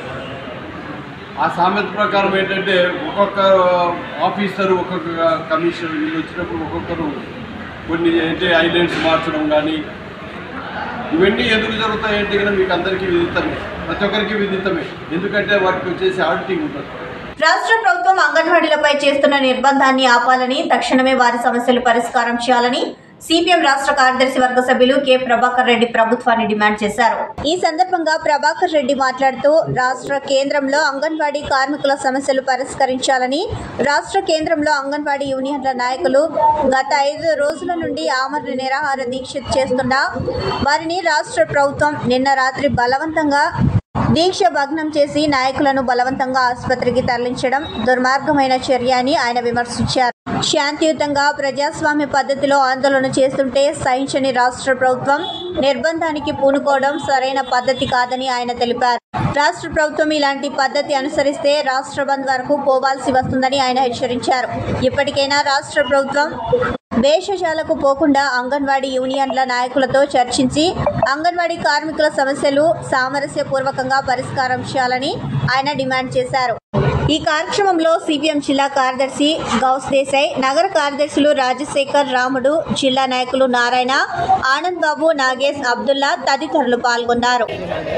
ఆ సామెత ప్రకారం ఏంటంటే ఒక్కొక్క ఆఫీసర్ ఒక్కొక్క కమిషనర్ వీళ్ళు వచ్చినప్పుడు ఒక్కొక్కరు కొన్ని అంటే ఐలాండ్స్ మార్చడం కానీ ఇవన్నీ ఎందుకు జరుగుతాయంటే కనుక మీకు అందరికీ విదితమే ప్రతి ఒక్కరికి విదితమే ఎందుకంటే వాటికి వచ్చేసి ఆడిటింగ్ ఉంటుంది రాష్ట్ర ప్రభుత్వం అంగన్వాడీలపై చేస్తున్న నిర్బంధాన్ని ఆపాలని తక్షణమే వారి సమస్యలు పరిష్కారం చేయాలని సిపిఎం రాష్ట్ర కార్యదర్శి వర్గ సభ్యులు కె ప్రభాకర్ రెడ్డి ప్రభుత్వాన్ని డిమాండ్ చేశారు ఈ సందర్భంగా ప్రభాకర్ రెడ్డి మాట్లాడుతూ రాష్ట్ర కేంద్రంలో అంగన్వాడీ కార్మికుల సమస్యలు పరిష్కరించాలని రాష్ట్ర కేంద్రంలో అంగన్వాడీ యూనియన్ల నాయకులు గత ఐదు రోజుల నుండి ఆమరణ నిరాహార దీక్ష చేస్తున్న వారిని రాష్ట్ర ప్రభుత్వం నిన్న రాత్రి బలవంతంగా దీక్ష భగ్నం చేసి నాయకులను బలవంతంగా ఆసుపత్రికి తరలించడం దుర్మార్గమైన చర్య అని ఆయన విమర్శించారు శాంతియుతంగా ప్రజాస్వామ్య పద్ధతిలో ఆందోళన చేస్తుంటే సహించని రాష్ట్ర ప్రభుత్వం నిర్బంధానికి పూనుకోవడం సరైన పద్ధతి కాదని ఆయన తెలిపారు రాష్ట్ర ప్రభుత్వం ఇలాంటి పద్ధతి అనుసరిస్తే రాష్ట్ర బంద్ వరకు పోవాల్సి వస్తుందని ఆయన హెచ్చరించారు ఇప్పటికైనా రాష్ట్ర ప్రభుత్వం భేషజాలకు పోకుండా అంగన్వాడీ యూనియన్ల నాయకులతో చర్చించి అంగన్వాడీ కార్మికుల సమస్యలు సామరస్యపూర్వకంగా పరిష్కారం చేయాలని ఆయన డిమాండ్ చేశారు ఈ కార్యక్రమంలో సిపిఎం జిల్లా కార్యదర్శి గౌస్ దేశాయ్ నగర కార్యదర్శులు రాజశేఖర్ రాముడు జిల్లా నాయకులు నారాయణ ఆనంద్ బాబు నాగేష్ అబ్దుల్లా తదితరులు పాల్గొన్నారు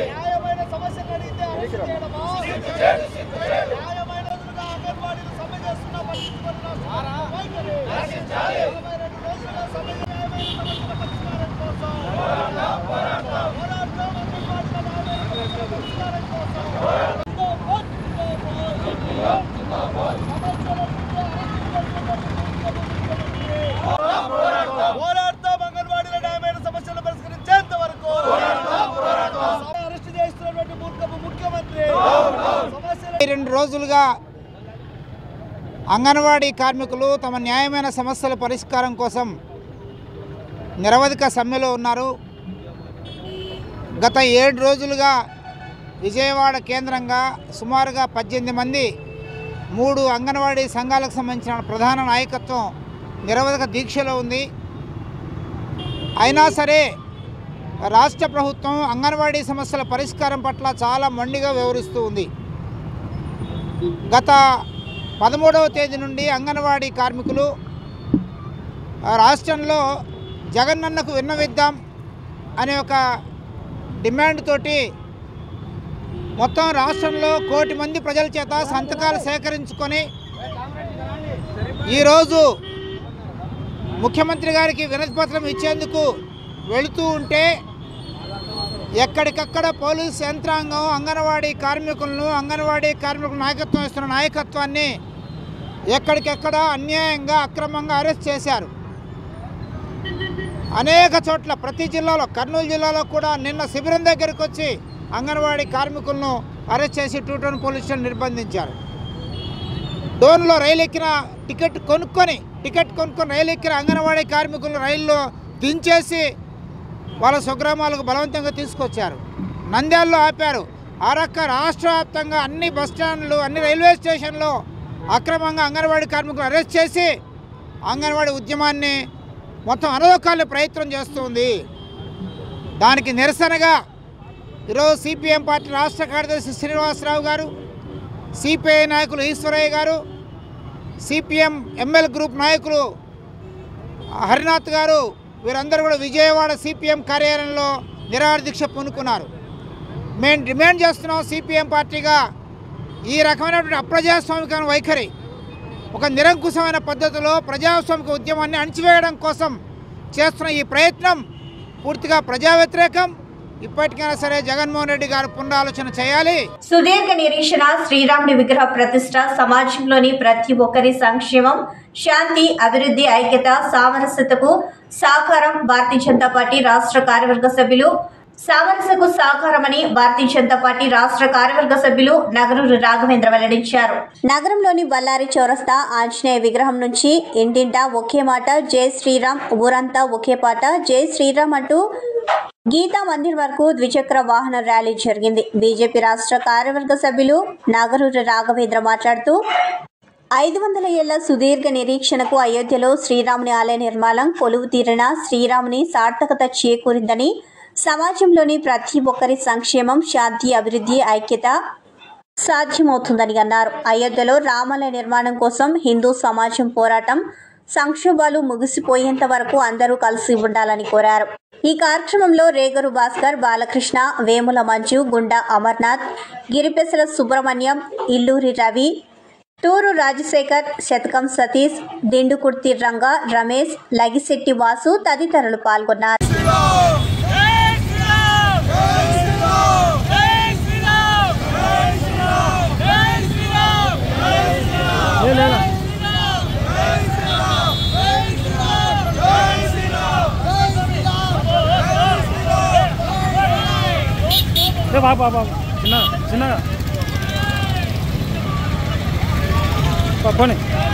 పోరాడతాం అంగన్వాడీల న్యాయమైన సమస్యలు పరిష్కరించేంత వరకు అరెస్ట్ చేస్తున్నటువంటి మూర్ఖపు ముఖ్యమంత్రి రెండు రోజులుగా అంగన్వాడీ కార్మికులు తమ న్యాయమైన సమస్యల పరిష్కారం కోసం నిరవధిక సమ్మెలో ఉన్నారు గత ఏడు రోజులుగా విజయవాడ కేంద్రంగా సుమారుగా పద్దెనిమిది మంది మూడు అంగన్వాడీ సంఘాలకు సంబంధించిన ప్రధాన నాయకత్వం నిరవధిక దీక్షలో ఉంది అయినా సరే రాష్ట్ర ప్రభుత్వం అంగన్వాడీ సమస్యల పరిష్కారం పట్ల చాలా మొండిగా వ్యవహరిస్తూ ఉంది గత పదమూడవ తేదీ నుండి అంగన్వాడీ కార్మికులు ఆ, రాష్ట్రంలో జగనన్నకు విన్నవిద్దాం అనే ఒక డిమాండ్ తోటి మొత్తం రాష్ట్రంలో కోటి మంది ప్రజల చేత సంతకాలు సేకరించుకొని ఈరోజు ముఖ్యమంత్రి గారికి వినతి పత్రం ఇచ్చేందుకు వెళుతూ ఉంటే ఎక్కడికక్కడ పోలీస్ యంత్రాంగం అంగన్వాడీ కార్మికులను అంగన్వాడీ కార్మికుల నాయకత్వం ఇస్తున్న నాయకత్వాన్ని ఎక్కడికెక్కడ అన్యాయంగా అక్రమంగా అరెస్ట్ చేశారు అనేక చోట్ల ప్రతి జిల్లాలో కర్నూలు జిల్లాలో కూడా నిన్న శిబిరం దగ్గరికి వచ్చి అంగన్వాడీ కార్మికులను అరెస్ట్ చేసి టూ టౌన్ పోలీస్ స్టేషన్ నిర్బంధించారు డోన్లో రైలు ఎక్కిన టికెట్ కొనుక్కొని టికెట్ కొనుక్కొని రైలు ఎక్కిన అంగన్వాడీ కార్మికులను రైల్లో దించేసి వాళ్ళ స్వగ్రామాలకు బలవంతంగా తీసుకొచ్చారు నంద్యాలలో ఆపారు ఆ రక్క రాష్ట్ర వ్యాప్తంగా అన్ని బస్ స్టాండ్లు అన్ని రైల్వే స్టేషన్లో అక్రమంగా అంగన్వాడీ కార్మికులు అరెస్ట్ చేసి అంగన్వాడీ ఉద్యమాన్ని మొత్తం అనదొక్కాలే ప్రయత్నం చేస్తుంది దానికి నిరసనగా ఈరోజు సిపిఎం పార్టీ రాష్ట్ర కార్యదర్శి శ్రీనివాసరావు గారు సిపిఐ నాయకులు ఈశ్వరయ్య గారు సిపిఎం ఎంఎల్ గ్రూప్ నాయకులు హరినాథ్ గారు వీరందరూ కూడా విజయవాడ సిపిఎం కార్యాలయంలో నిరాహార దీక్ష పూనుకున్నారు మేము డిమాండ్ చేస్తున్నాం సిపిఎం పార్టీగా ఈ రకమైనటువంటి అప్రజాస్వామికమైన వైఖరి ఒక నిరంకుశమైన పద్ధతిలో ప్రజాస్వామిక ఉద్యమాన్ని అణిచివేయడం కోసం చేస్తున్న ఈ ప్రయత్నం పూర్తిగా ప్రజా వ్యతిరేకం ఇప్పటికైనా సరే జగన్మోహన్ రెడ్డి గారు పునరాలోచన చేయాలి సుదీర్ఘ నిరీక్షణ శ్రీరాముడి విగ్రహ ప్రతిష్ట సమాజంలోని ప్రతి ఒక్కరి సంక్షేమం శాంతి అభివృద్ధి ఐక్యత సామరస్యతకు సహకారం భారతీయ జనతా పార్టీ రాష్ట్ర కార్యవర్గ సభ్యులు సామరస్యకు సహకారమని భారతీయ జనతా పార్టీ రాష్ట్ర కార్యవర్గ సభ్యులు నగరూరు రాఘవేంద్ర వెల్లడించారు నగరంలోని బళ్ళారి చౌరస్తా ఆంజనేయ విగ్రహం నుంచి ఇంటింటా ఒకే మాట జై శ్రీరామ్ ఊరంతా ఒకే పాట జై శ్రీరామ్ అంటూ గీతా మందిర్ వరకు ద్విచక్ర వాహన ర్యాలీ జరిగింది బీజేపీ రాష్ట్ర కార్యవర్గ సభ్యులు నాగరూరి రాఘవేంద్ర మాట్లాడుతూ ఐదు వందల ఏళ్ల సుదీర్ఘ నిరీక్షణకు అయోధ్యలో శ్రీరాముని ఆలయ నిర్మాణం కొలువు తీరిన శ్రీరాముని సార్థకత చేకూరిందని సమాజంలోని ప్రతి ఒక్కరి సంక్షేమం శాంతి అభివృద్ధి ఐక్యత సాధ్యమవుతుందని అన్నారు అయోధ్యలో రామాలయ నిర్మాణం కోసం హిందూ సమాజం పోరాటం సంక్షోభాలు ముగిసిపోయేంత వరకు అందరూ కలిసి ఉండాలని కోరారు ఈ కార్యక్రమంలో రేగరు భాస్కర్ బాలకృష్ణ వేముల మంజు గుండా అమర్నాథ్ గిరిపెసల సుబ్రహ్మణ్యం ఇల్లూరి రవి టూరు రాజశేఖర్ శతకం సతీష్ దిండుకుర్తి రంగ రమేష్ లగిశెట్టి వాసు తదితరులు పాల్గొన్నారు బాబా బాబా చిన్న చిన్నగా పోనీ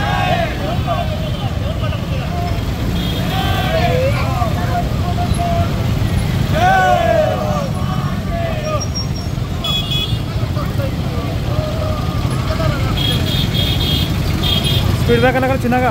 స్పీడ్ బ్రేకర్ అక్కడ చిన్నగా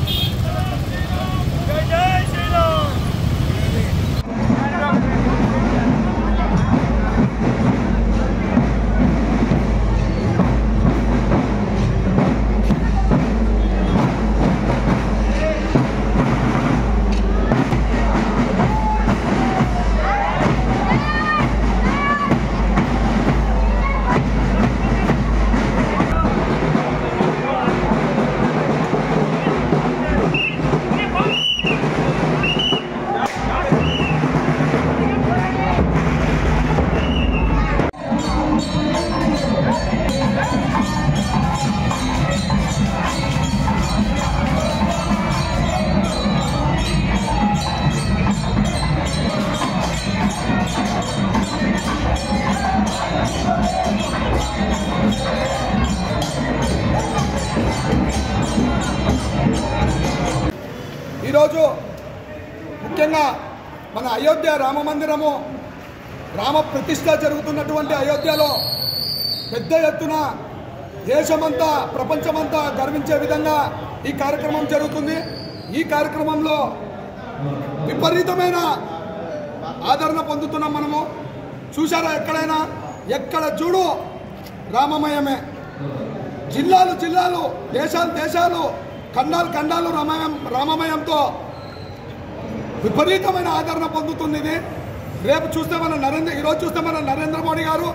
ఈరోజు ముఖ్యంగా మన అయోధ్య రామ మందిరము రామ ప్రతిష్ట జరుగుతున్నటువంటి అయోధ్యలో పెద్ద ఎత్తున దేశమంతా ప్రపంచమంతా గర్వించే విధంగా ఈ కార్యక్రమం జరుగుతుంది ఈ కార్యక్రమంలో విపరీతమైన ఆదరణ పొందుతున్నాం మనము చూసారా ఎక్కడైనా ఎక్కడ చూడు రామమయమే జిల్లాలు జిల్లాలు దేశాలు దేశాలు ఖండాలు ఖండాలు రామమయం రామమయంతో విపరీతమైన ఆదరణ పొందుతుంది ఇది రేపు చూస్తే మన నరేంద్ర ఈరోజు చూస్తే మన నరేంద్ర మోడీ గారు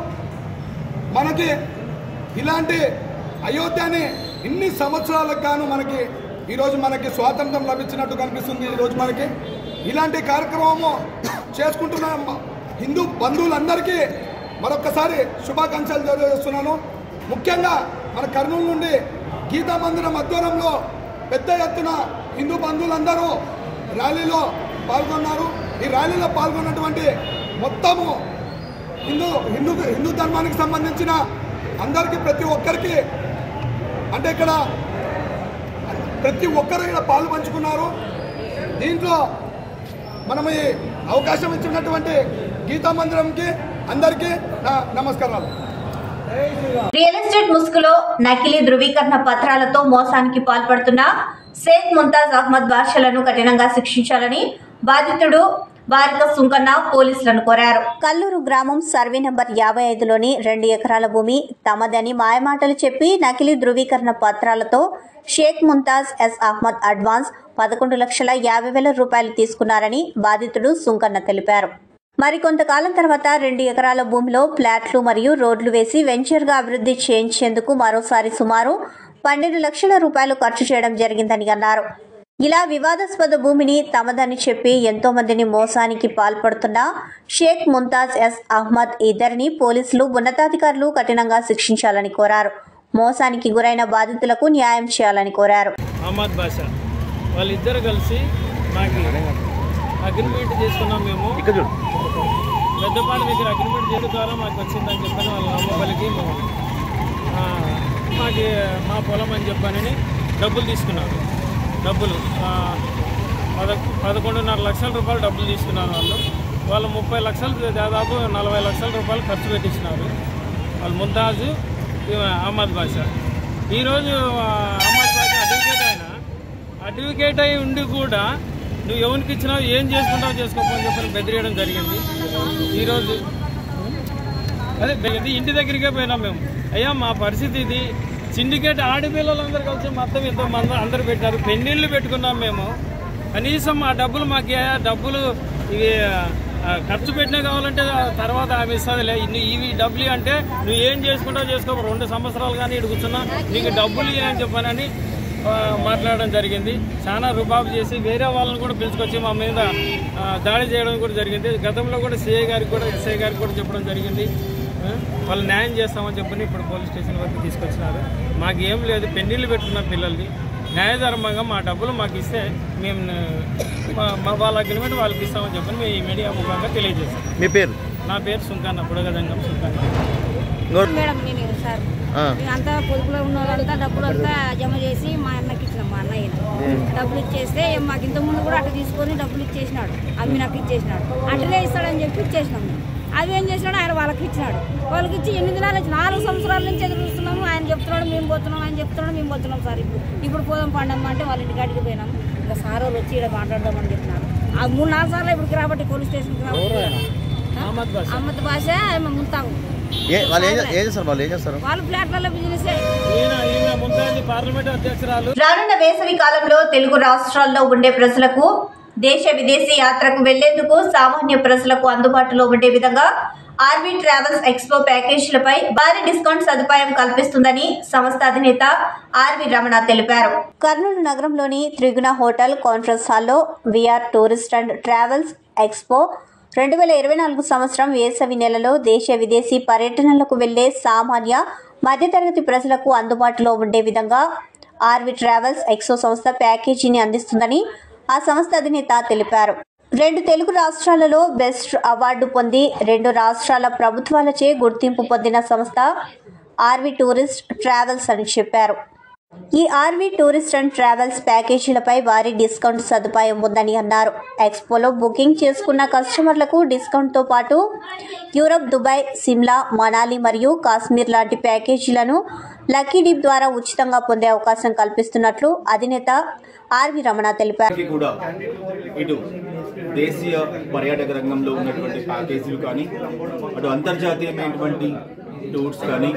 మనకి ఇలాంటి అయోధ్యని ఇన్ని సంవత్సరాలకు గాను మనకి ఈరోజు మనకి స్వాతంత్రం లభించినట్టు కనిపిస్తుంది ఈరోజు మనకి ఇలాంటి కార్యక్రమము చేసుకుంటున్న హిందూ బంధువులందరికీ మరొక్కసారి శుభాకాంక్షలు తెలియజేస్తున్నాను ముఖ్యంగా మన కర్నూలు నుండి గీతా మందిరం ఆధ్వర్యంలో పెద్ద ఎత్తున హిందూ బంధువులందరూ ర్యాలీలో పాల్గొన్నారు ఈ ర్యాలీలో పాల్గొన్నటువంటి మొత్తము హిందూ హిందూ హిందూ ధర్మానికి సంబంధించిన అందరికీ ప్రతి ఒక్కరికి అంటే ఇక్కడ ప్రతి ఒక్కరు ఇక్కడ పాలు పంచుకున్నారు దీంట్లో మనం ఈ అవకాశం ఇచ్చినటువంటి గీతా మందిరంకి అందరికీ నా నమస్కారాలు రియల్ ఎస్టేట్ ముసుగులో నకిలీ ధృవీకరణ పత్రాలతో మోసానికి పాల్పడుతున్న షేక్ ముంతాజ్ అహ్మద్ బాషలను కఠినంగా శిక్షించాలని బాధితుడు బారిక సుంకన్న పోలీసులను కోరారు కల్లూరు గ్రామం సర్వే నంబర్ యాభై ఐదులోని రెండు ఎకరాల భూమి తమదని మాయమాటలు చెప్పి నకిలీ ధృవీకరణ పత్రాలతో షేక్ ముంతాజ్ ఎస్ అహ్మద్ అడ్వాన్స్ పదకొండు లక్షల యాభై వేల రూపాయలు తీసుకున్నారని బాధితుడు సుంకన్న తెలిపారు మరికొంతకాలం తర్వాత రెండు ఎకరాల భూమిలో ప్లాట్లు మరియు రోడ్లు వేసి వెంచర్గా అభివృద్ధి చేయించేందుకు మరోసారి సుమారు పన్నెండు లక్షల రూపాయలు ఖర్చు చేయడం జరిగిందని అన్నారు ఇలా వివాదాస్పద భూమిని తమదని చెప్పి ఎంతో మందిని మోసానికి పాల్పడుతున్న షేక్ ముంతాజ్ ఎస్ అహ్మద్ ఇద్దరిని పోలీసులు ఉన్నతాధికారులు కఠినంగా శిక్షించాలని కోరారు మోసానికి గురైన బాధితులకు న్యాయం చేయాలని కోరారు అహ్మద్ బాషా వాళ్ళిద్దరు కలిసి నాకు అగ్రిమెంట్ చేసుకున్నాం మేము పెద్దపాటి దగ్గర అగ్రిమెంట్ చేయడం ద్వారా మాకు వచ్చిందని చెప్పని వాళ్ళ అమ్మబలికి మేము ఆ, మాకు మా పొలం అని చెప్పానని డబ్బులు తీసుకున్నారు డబ్బులు ఆ, పద పదకొండున్నర లక్షల రూపాయలు డబ్బులు తీసుకున్నారు వాళ్ళు వాళ్ళు ముప్పై లక్షలు దాదాపు నలభై లక్షల రూపాయలు ఖర్చు పెట్టించినారు వాళ్ళు ముంతాజు ఈమె అహ్మద్ బాషా ఈరోజు ఆ, అహ్మద్ బాషా అడ్వకేట్ ఆయన అడ్వకేట్ అయి ఉండి కూడా నువ్వు ఎవరికి ఇచ్చినావు ఏం చేసుకుంటావు చేసుకోమని చెప్పని బెదిరియడం జరిగింది ఈరోజు అదే ఇది ఇంటి దగ్గరికే పోయినాం మేము అయ్యా మా పరిస్థితి ఇది సిండికేట్ ఆడపిల్లలందరూ కలిసి మొత్తం ఎంతో మంది అందరు పెట్టారు పెన్నీళ్ళు పెట్టుకున్నాం మేము కనీసం ఆ డబ్బులు మాకు ఏ డబ్బులు ఇవి ఆ, ఖర్చు పెట్టినా కావాలంటే ఆ తర్వాత ఆమె ఇస్తుందిలే ఇన్ని ఇవి డబ్బులు అంటే నువ్వు ఏం చేసుకుంటావు చేసుకో రెండు సంవత్సరాలు కానీ ఇటు కూర్చున్నా నీకు డబ్బులు ఇయ్యి అని చెప్పానని ఆ, మాట్లాడడం జరిగింది చాలా రుబాబు చేసి వేరే వాళ్ళని కూడా పిలుచుకొచ్చి మా మీద ఆ, దాడి చేయడం కూడా జరిగింది గతంలో కూడా సిఐ గారికి కూడా ఎస్ఐ గారికి కూడా చెప్పడం జరిగింది ఆ, వాళ్ళు న్యాయం చేస్తామని చెప్పని ఇప్పుడు పోలీస్ స్టేషన్ వరకు తీసుకొచ్చినారు మాకు ఏం లేదు పెన్నీళ్ళు పెట్టుకున్న పిల్లల్ని న్యాయధర్మంగా మా డబ్బులు మాకు ఇస్తే మేము మా- మా వాళ్ళ అగ్రిమెంట్ వాళ్ళకి ఇస్తామని చెప్పని మేము ఈ మీడియా ముఖంగా తెలియజేస్తాం మీ పేరు నా పేరు సుంకన్న బుడగదంగం సుంకన్న మేడం నేను సార్ అంతా పొదుపులో ఉన్న వాళ్ళంతా డబ్బులు అంతా జమ చేసి మా అన్నకి ఇచ్చినాం మా అన్నయ్య డబ్బులు ఇచ్చేస్తే ఏం మాకు ఇంత ముందు కూడా అట్లా తీసుకొని డబ్బులు ఇచ్చేసినాడు అమ్మి నాకు ఇచ్చేసినాడు అట్లనే ఇస్తాడని చెప్పి ఇచ్చేసినాం మేము. అవి ఏం చేసినాడు ఆయన వాళ్ళకి ఇచ్చినాడు వాళ్ళకి ఇచ్చి ఎన్ని దినాలు వచ్చి నాలుగు సంవత్సరాల నుంచి ఎదురు చూస్తున్నాము ఆయన చెప్తున్నాడు మేము పోతున్నాం ఆయన చెప్తున్నాడు మేము పోతున్నాం సార్ ఇప్పుడు ఇప్పుడు పోదాం పండమ్మ అంటే వాళ్ళ ఇంటికాడికి పోయినాం ఇంకా సార్ వాళ్ళు వచ్చి ఇక్కడ మాట్లాడదామని చెప్తున్నారు ఆ మూడు నాలుగు సార్లు ఇప్పుడు రాబట్టి పోలీస్ స్టేషన్కి రాబట్టి అహ్మద్ బాషా అమ్మత్ భాష ఆమె ముంతాగు ఏ వాళ్ళు ఏం చే- ఏం చేస్తారు వాళ్ళు ఏం చేస్తారు వాళ్ళు ఫ్లాట్లలో బిజినెస్ ఈయన ఈమె ముందు పార్లమెంట్ అధ్యక్షురాలు రానున్న వేసవి కాలంలో తెలుగు రాష్ట్రాల్లో ఉండే ప్రజలకు దేశ విదేశీ యాత్రకు వెళ్లేందుకు సామాన్య ప్రజలకు అందుబాటులో ఉండే విధంగా ఆర్వీ ట్రావెల్స్ ఎక్స్పో ప్యాకేజీలపై భారీ డిస్కౌంట్ సదుపాయం కల్పిస్తుందని సంస్థ అధినేత ఆర్వి రమణ తెలిపారు కర్నూలు నగరంలోని త్రిగుణ హోటల్ కాన్ఫరెన్స్ హాల్లో VR tourist and travels expo రెండు వేల ఇరవై నాలుగు సంవత్సరం వేసవి నెలలో దేశ విదేశీ పర్యటనలకు వెళ్లే సామాన్య మధ్యతరగతి ప్రజలకు అందుబాటులో ఉండే విధంగా ఆర్వి ట్రావెల్స్ ఎక్సో సంస్థ ప్యాకేజీని అందిస్తుందని ఆ సంస్థ అధినేత తెలిపారు రెండు తెలుగు రాష్ట్రాలలో బెస్ట్ అవార్డు పొంది రెండు రాష్ట్రాల ప్రభుత్వాలచే గుర్తింపు పొందిన సంస్థ ఆర్వి టూరిస్ట్ ట్రావెల్స్ అని చెప్పారు ఈ ఆర్వీ టూరిస్ట్ అండ్ ట్రావెల్స్ ప్యాకేజీలపై భారీ డిస్కౌంట్ సదుపాయం ఉందని అన్నారు ఎక్స్పోలో బుకింగ్ చేసుకున్న కస్టమర్లకు డిస్కౌంట్తో పాటు యూరప్ దుబాయ్ సిమ్లా మనాలి మరియు కాశ్మీర్ లాంటి ప్యాకేజీలను లక్కీ డిప్ ద్వారా ఉచితంగా పొందే అవకాశం కల్పిస్తున్నట్లు అధినేత ఆర్వి రమణ తెలిపారు కి కూడా ఇటు దేశీయ పర్యాటక రంగంలో ఉన్నటువంటి ప్యాకేజీలు కానీ అటు అంతర్జాతీయమైనటువంటి టూర్స్ కానీ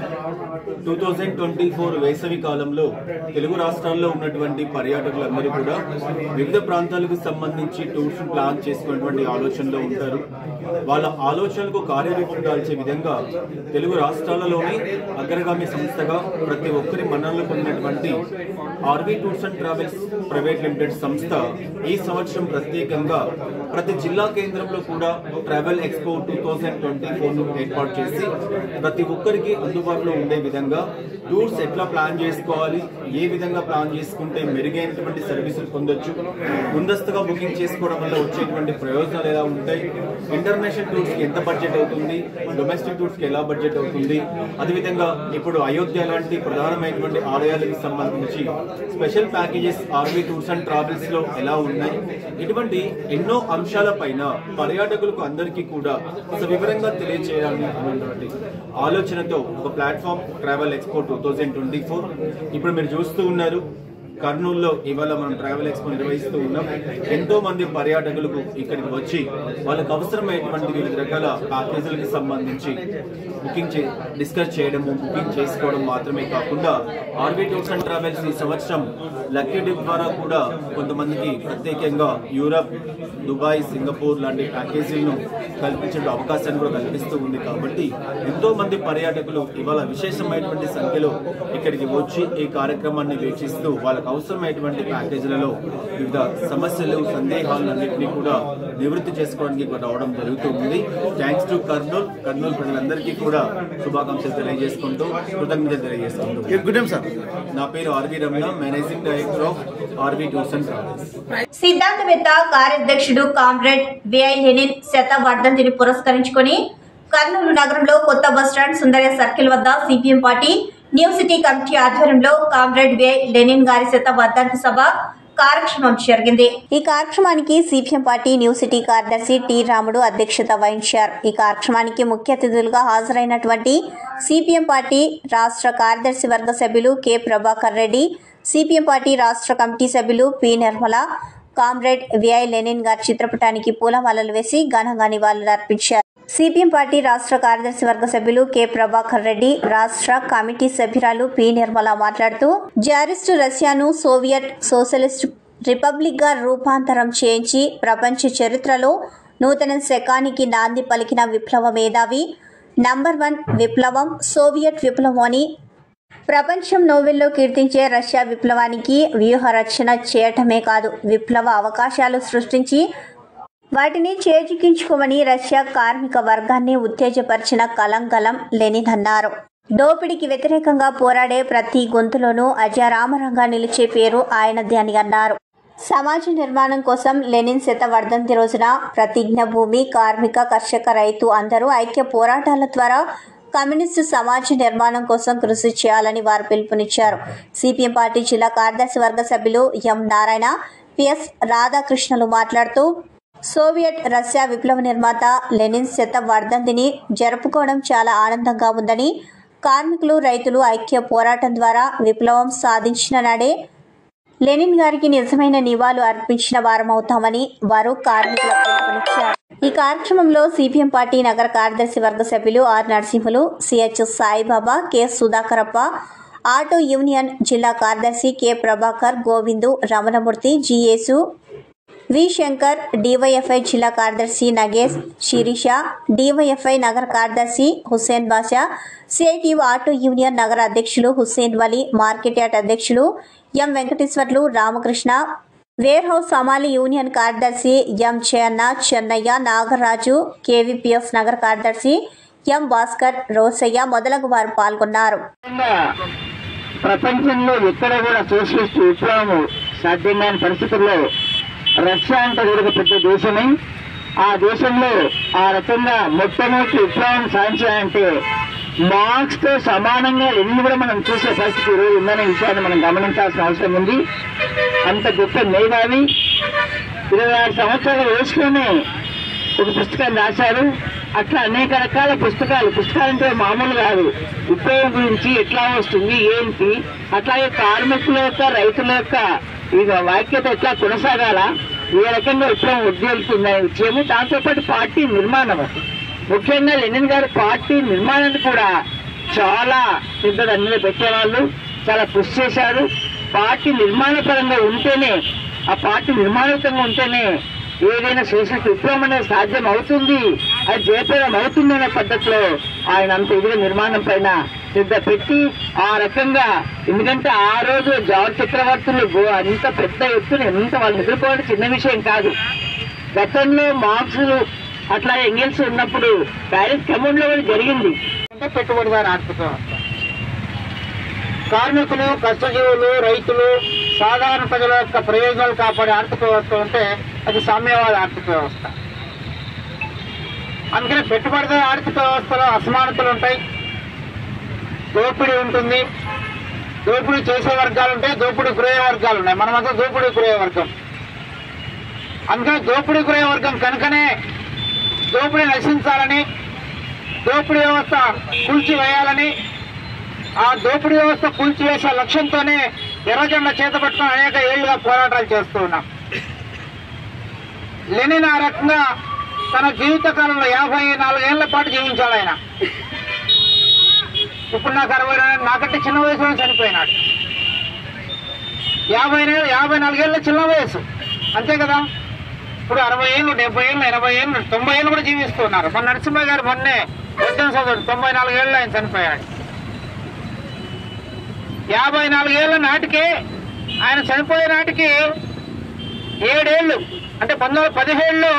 టూ థౌజండ్ ట్వంటీ ఫోర్ వేసవి కాలంలో తెలుగు రాష్ట్రాల్లో ఉన్నటువంటి పర్యాటకులందరూ కూడా వివిధ ప్రాంతాలకు సంబంధించి టూర్స్ ప్లాన్ చేసుకున్నటువంటి ఆలోచనలో ఉంటారు వాళ్ళ ఆలోచనలకు కార్యరూపం దాల్చే విధంగా తెలుగు రాష్ట్రాలలోని అగ్రగామి సంస్థగా ప్రతి ఒక్కరి మన్ననలు పొందినటువంటి RV tours and travels private limited సంస్థ ఈ సంవత్సరం ప్రత్యేకంగా ప్రతి జిల్లా కేంద్రంలో కూడా travel expo two thousand twenty four ఏర్పాటు చేసి ప్రతి ఒక్కరికి అందుబాటులో ఉండే విధంగా టూర్స్ ఎట్లా ప్లాన్ చేసుకోవాలి ఏ విధంగా ప్లాన్ చేసుకుంటే మెరుగైనటువంటి సర్వీసులు పొందొచ్చు ముందస్తుగా బుకింగ్ చేసుకోవడం వల్ల వచ్చేటువంటి ప్రయోజనాలు ఎలా ఉంటాయి ఇంటర్నేషనల్ టూర్స్ కి ఎంత బడ్జెట్ అవుతుంది డొమెస్టిక్ టూర్స్ కి ఎలా బడ్జెట్ అవుతుంది అదేవిధంగా ఇప్పుడు అయోధ్య లాంటి ప్రధానమైనటువంటి ఆలయాలకు సంబంధించి special packages RV tours and travels లో ఎలా ఉన్నాయి ఇటువంటి ఎన్నో అంశాల పైన పర్యాటకులకు అందరికీ కూడా సవివరంగా తెలియచేయాలని అనేటువంటి ఆలోచనతో ఒక platform travel expo two thousand twenty four ఇప్పుడు మీరు చూస్తూ ఉన్నారు కర్నూలులో ఇవాళ మనం ట్రావెల్ ఎక్స్పో నిర్వహిస్తూ ఉన్నాం ఎంతో మంది పర్యాటకులకు ఇక్కడికి వచ్చి వాళ్ళకి అవసరమైనటువంటి వివిధ రకాల ప్యాకేజీలకు సంబంధించి బుకింగ్ చే డిస్కస్ చేయడము బుకింగ్ చేసుకోవడం మాత్రమే కాకుండా ఆర్బీ టూర్స్ అండ్ ట్రావెల్స్ ఈ సంవత్సరం లక్కీ డిప్ ద్వారా కూడా కొంతమందికి ప్రత్యేకంగా యూరప్ దుబాయ్ సింగపూర్ లాంటి ప్యాకేజీలను కల్పించే అవకాశాన్ని కూడా కల్పిస్తూ ఉంది కాబట్టి ఎంతో మంది పర్యాటకులు ఇవాళ విశేషమైనటువంటి సంఖ్యలో ఇక్కడికి వచ్చి ఈ కార్యక్రమాన్ని వీక్షిస్తూ వాళ్ళకు అవసరమైనటువంటి ప్యాకేజీలలో వివిధ సమస్యలు సందేహాలన్నింటినీ కూడా నివృత్తి చేసుకోవడానికి ఇక్కడ రావడం జరుగుతుంది థ్యాంక్స్ టు కర్నూలు కర్నూలు ప్రజలందరికీ కూడా శుభాకాంక్షలు తెలియజేసుకుంటూ కృతజ్ఞతలు తెలియజేసుకుంటూ గుడ్ నేమ్ సార్ నా పేరు RV Ramana managing director of RV tours and travels సిద్ధాంతవేత్త కార్యాధ్యక్షుడు కామ్రేడ్ విఐ లెనిన్ శత వర్ధంతిని పురస్కరించుకొని కర్నూలు నగరంలో కొత్త బస్టాండ్ సుందర్య సర్కిల్ వద్ద CPM party new city committee ఆధ్వర్యంలో కామ్రేడ్ విఐ లెనిన్ గారి శత వర్ధంతి సభ కార్యక్రమం జరిగింది ఈ కార్యక్రమానికి సిపిఎం పార్టీ న్యూ సిటీ కార్యదర్శి టి రాముడు అధ్యక్షత వహించారు ఈ కార్యక్రమానికి ముఖ్య అతిథులుగా హాజరైనటువంటి సిపిఎం పార్టీ రాష్ట్ర కార్యదర్శి వర్గ సభ్యులు K Prabhakar Reddy CPM party రాష్ట్ర కమిటీ సభ్యులు P Nirmala comrade VI Lenin గారి చిత్రపటానికి పూలమాలలు వేసి ఘనంగా నివాళులు అర్పించారు సిపిఎం పార్టీ రాష్ట్ర కార్యదర్శి వర్గ సభ్యులు కె ప్రభాకర్ రెడ్డి రాష్ట్ర కమిటీ సభ్యురాలు పి నిర్మల మాట్లాడుతూ జారిస్టు రష్యాను సోవియట్ సోషలిస్ట్ రిపబ్లిక్ గా రూపాంతరం చేయించి ప్రపంచ చరిత్రలో నూతన శకానికి నాంది పలికిన విప్లవ మేధావి నంబర్ వన్ విప్లవం సోవియట్ విప్లవం అని ప్రపంచం నోవెల్లో కీర్తించే రష్యా విప్లవానికి వ్యూహ రచన చేయటమే కాదు విప్లవ అవకాశాలు సృష్టించి వాటిని చేజిక్కించుకోమని రష్యా కార్మిక వర్గాన్ని ఉత్తేజపరిచిన కలంకలం లెనిన్ అన్నారు దోపిడీకి వ్యతిరేకంగా పోరాడే ప్రతి గొంతులోనూ అజరామరంగా నిలిచే పేరు ఆయనది అని అన్నారు సమాజ నిర్మాణం కోసం లెనిన్ శత వర్ధంతి రోజున ప్రతిజ్ఞ భూమి కార్మిక కర్షక రైతు అందరూ ఐక్య పోరాటాల ద్వారా కమ్యూనిస్టు సమాజ నిర్మాణం కోసం కృషి చేయాలని వారు పిలుపునిచ్చారు సిపిఎం పార్టీ జిల్లా కార్యదర్శి వర్గ సభ్యులు ఎం నారాయణ పిఎస్ రాధాకృష్ణలు మాట్లాడుతూ సోవియట్ రష్యా విప్లవ నిర్మాత లెనిన్ శత వర్ధంతిని జరుపుకోవడం చాలా ఆనందంగా ఉందని కార్మికులు రైతులు ఐక్య పోరాటం ద్వారా విప్లవం సాధించిన నాడే లెనిన్ గారికి నిజమైన నివాళులు అర్పించిన వారమవుతామని వారు కార్మికులకు పిలుపునిచ్చారు ఈ కార్యక్రమంలో సిపిఎం పార్టీ నగర కార్యదర్శి వర్గ సభ్యులు R Narasimhulu CH Saibaba K Sudhakarappa auto union జిల్లా కార్యదర్శి K Prabhakar Govindu Ramanamurthy Jiyesu V Shankar DYFI జిల్లా కార్యదర్శి నగేష్ శిరీష డివైఎఫ్ఐ నగర కార్యదర్శి Hussain Basha CITU auto union నగర అధ్యక్షులు హుస్సేన్ వలి మార్కెట్ యార్డ్ అధ్యక్షులు M Venkateswarlu Ramakrishna warehouse సమాలి యూనియన్ కార్యదర్శి ఎం చెన్న చెన్నయ్య నాగరాజు కేవీపీఎస్ నగర కార్యదర్శి ఎం భాస్కర్ రోసయ్య మొదలగు వారు పాల్గొన్నారు ప్రపంచంలో ఎక్కడ కూడా సోషలిస్ట్ విప్లవం సాధ్యం కాని పరిస్థితుల్లో రష్యా అంటే కూడా ఒక పెద్ద దేశమే ఆ దేశంలో ఆ రకంగా మొట్టమొదటి విప్లవం సాధించాలంటే మార్క్స్ తో సమానంగా ఎన్ని కూడా మనం చూసే పరిస్థితి ఈరోజు ఉందనే విషయాన్ని మనం గమనించాల్సిన అవసరం ఉంది అంత గొప్ప మేధావి ఇరవై ఆరు సంవత్సరాల వయసులోనే ఒక పుస్తకాన్ని రాశారు అట్లా అనేక రకాల పుస్తకాలు పుస్తకాలంటే మామూలు కాదు విప్లవం గురించి ఎట్లా వస్తుంది ఏంటి అట్లాగే కార్మికుల యొక్క రైతుల యొక్క ఈ వాక్యత ఎట్లా కొనసాగాల ఏ రకంగా విప్లవం ఉద్యోగుతుందనే విషయము దాంతోపాటు పార్టీ నిర్మాణం ముఖ్యంగా లెనిన్ గారు పార్టీ నిర్మాణాన్ని కూడా చాలా పెద్దది అందులో పెట్టేవాళ్ళు చాలా కృషి చేశారు పార్టీ నిర్మాణపరంగా ఉంటేనే ఆ పార్టీ నిర్మాణయుతంగా ఉంటేనే ఏదైనా సోషల్ విప్లవం అనేది సాధ్యం అవుతుంది అది జయప్రదం అవుతుంది అనే పద్ధతిలో ఆయన అంత ఇదిగా నిర్మాణం పైన శ్రద్ధ పెట్టి ఆ రకంగా ఎందుకంటే ఆ రోజు జార్జ్ చక్రవర్తులు గో- అంత పెద్ద ఎత్తున ఎంత వాళ్ళు ఎదుర్కోవడం చిన్న విషయం కాదు గతంలో మార్క్స్ అట్లా ఎంగిల్స్ ఉన్నప్పుడు ప్యారిస్ కమ్యూన్ లో కూడా జరిగింది అంటే పెట్టుబడిదారు ఆర్థిక వ్యవస్థ కార్మికులు కష్టజీవులు రైతులు సాధారణ ప్రజల యొక్క ప్రయోజనాలు కాపాడే ఆర్థిక వ్యవస్థ ఉంటే అది సామ్యవాద ఆర్థిక వ్యవస్థ అందుకని పెట్టుబడిదారు ఆర్థిక వ్యవస్థలో అసమానతలు ఉంటాయి దోపిడీ ఉంటుంది దోపిడీ చేసే వర్గాలు ఉంటాయి దోపిడీ గురయ్యే వర్గాలు ఉన్నాయి మనమంతా దోపిడీ గురయ్యే వర్గం అందుకని దోపిడీ గురయ్యే వర్గం కనుకనే దోపిడీ నశించాలని దోపిడీ వ్యవస్థ కూల్చివేయాలని ఆ దోపిడీ వ్యవస్థ కూల్చివేసే లక్ష్యంతోనే ఎర్రజెండా చేతపట్టుకుని అనేక ఏళ్లుగా పోరాటాలు చేస్తూ ఉన్నాం లెనిన్ ఆ రకంగా తన జీవిత కాలంలో యాభై నాలుగేళ్ల పాటు జీవించాడు ఆయన ఇప్పుడు నాకు అరవై రెండు- నాకంటే చిన్న వయసులో చనిపోయినాడు యాభై నే- యాభై నాలుగేళ్ల చిన్న వయసు అంతే కదా ఇప్పుడు అరవై ఏళ్ళు డెబ్బై ఏళ్ళు ఎనభై ఏళ్ళు తొంభై ఏళ్ళు కూడా జీవిస్తున్నారు మన నరసింహ గారు మొన్నే వద్దని సోదరుడు తొంభై నాలుగేళ్ళు ఆయన చనిపోయాడు యాభై నాలుగేళ్ల నాటికే ఆయన చనిపోయే నాటికి ఏడేళ్ళు అంటే పంతొమ్మిది వందల పదిహేడులో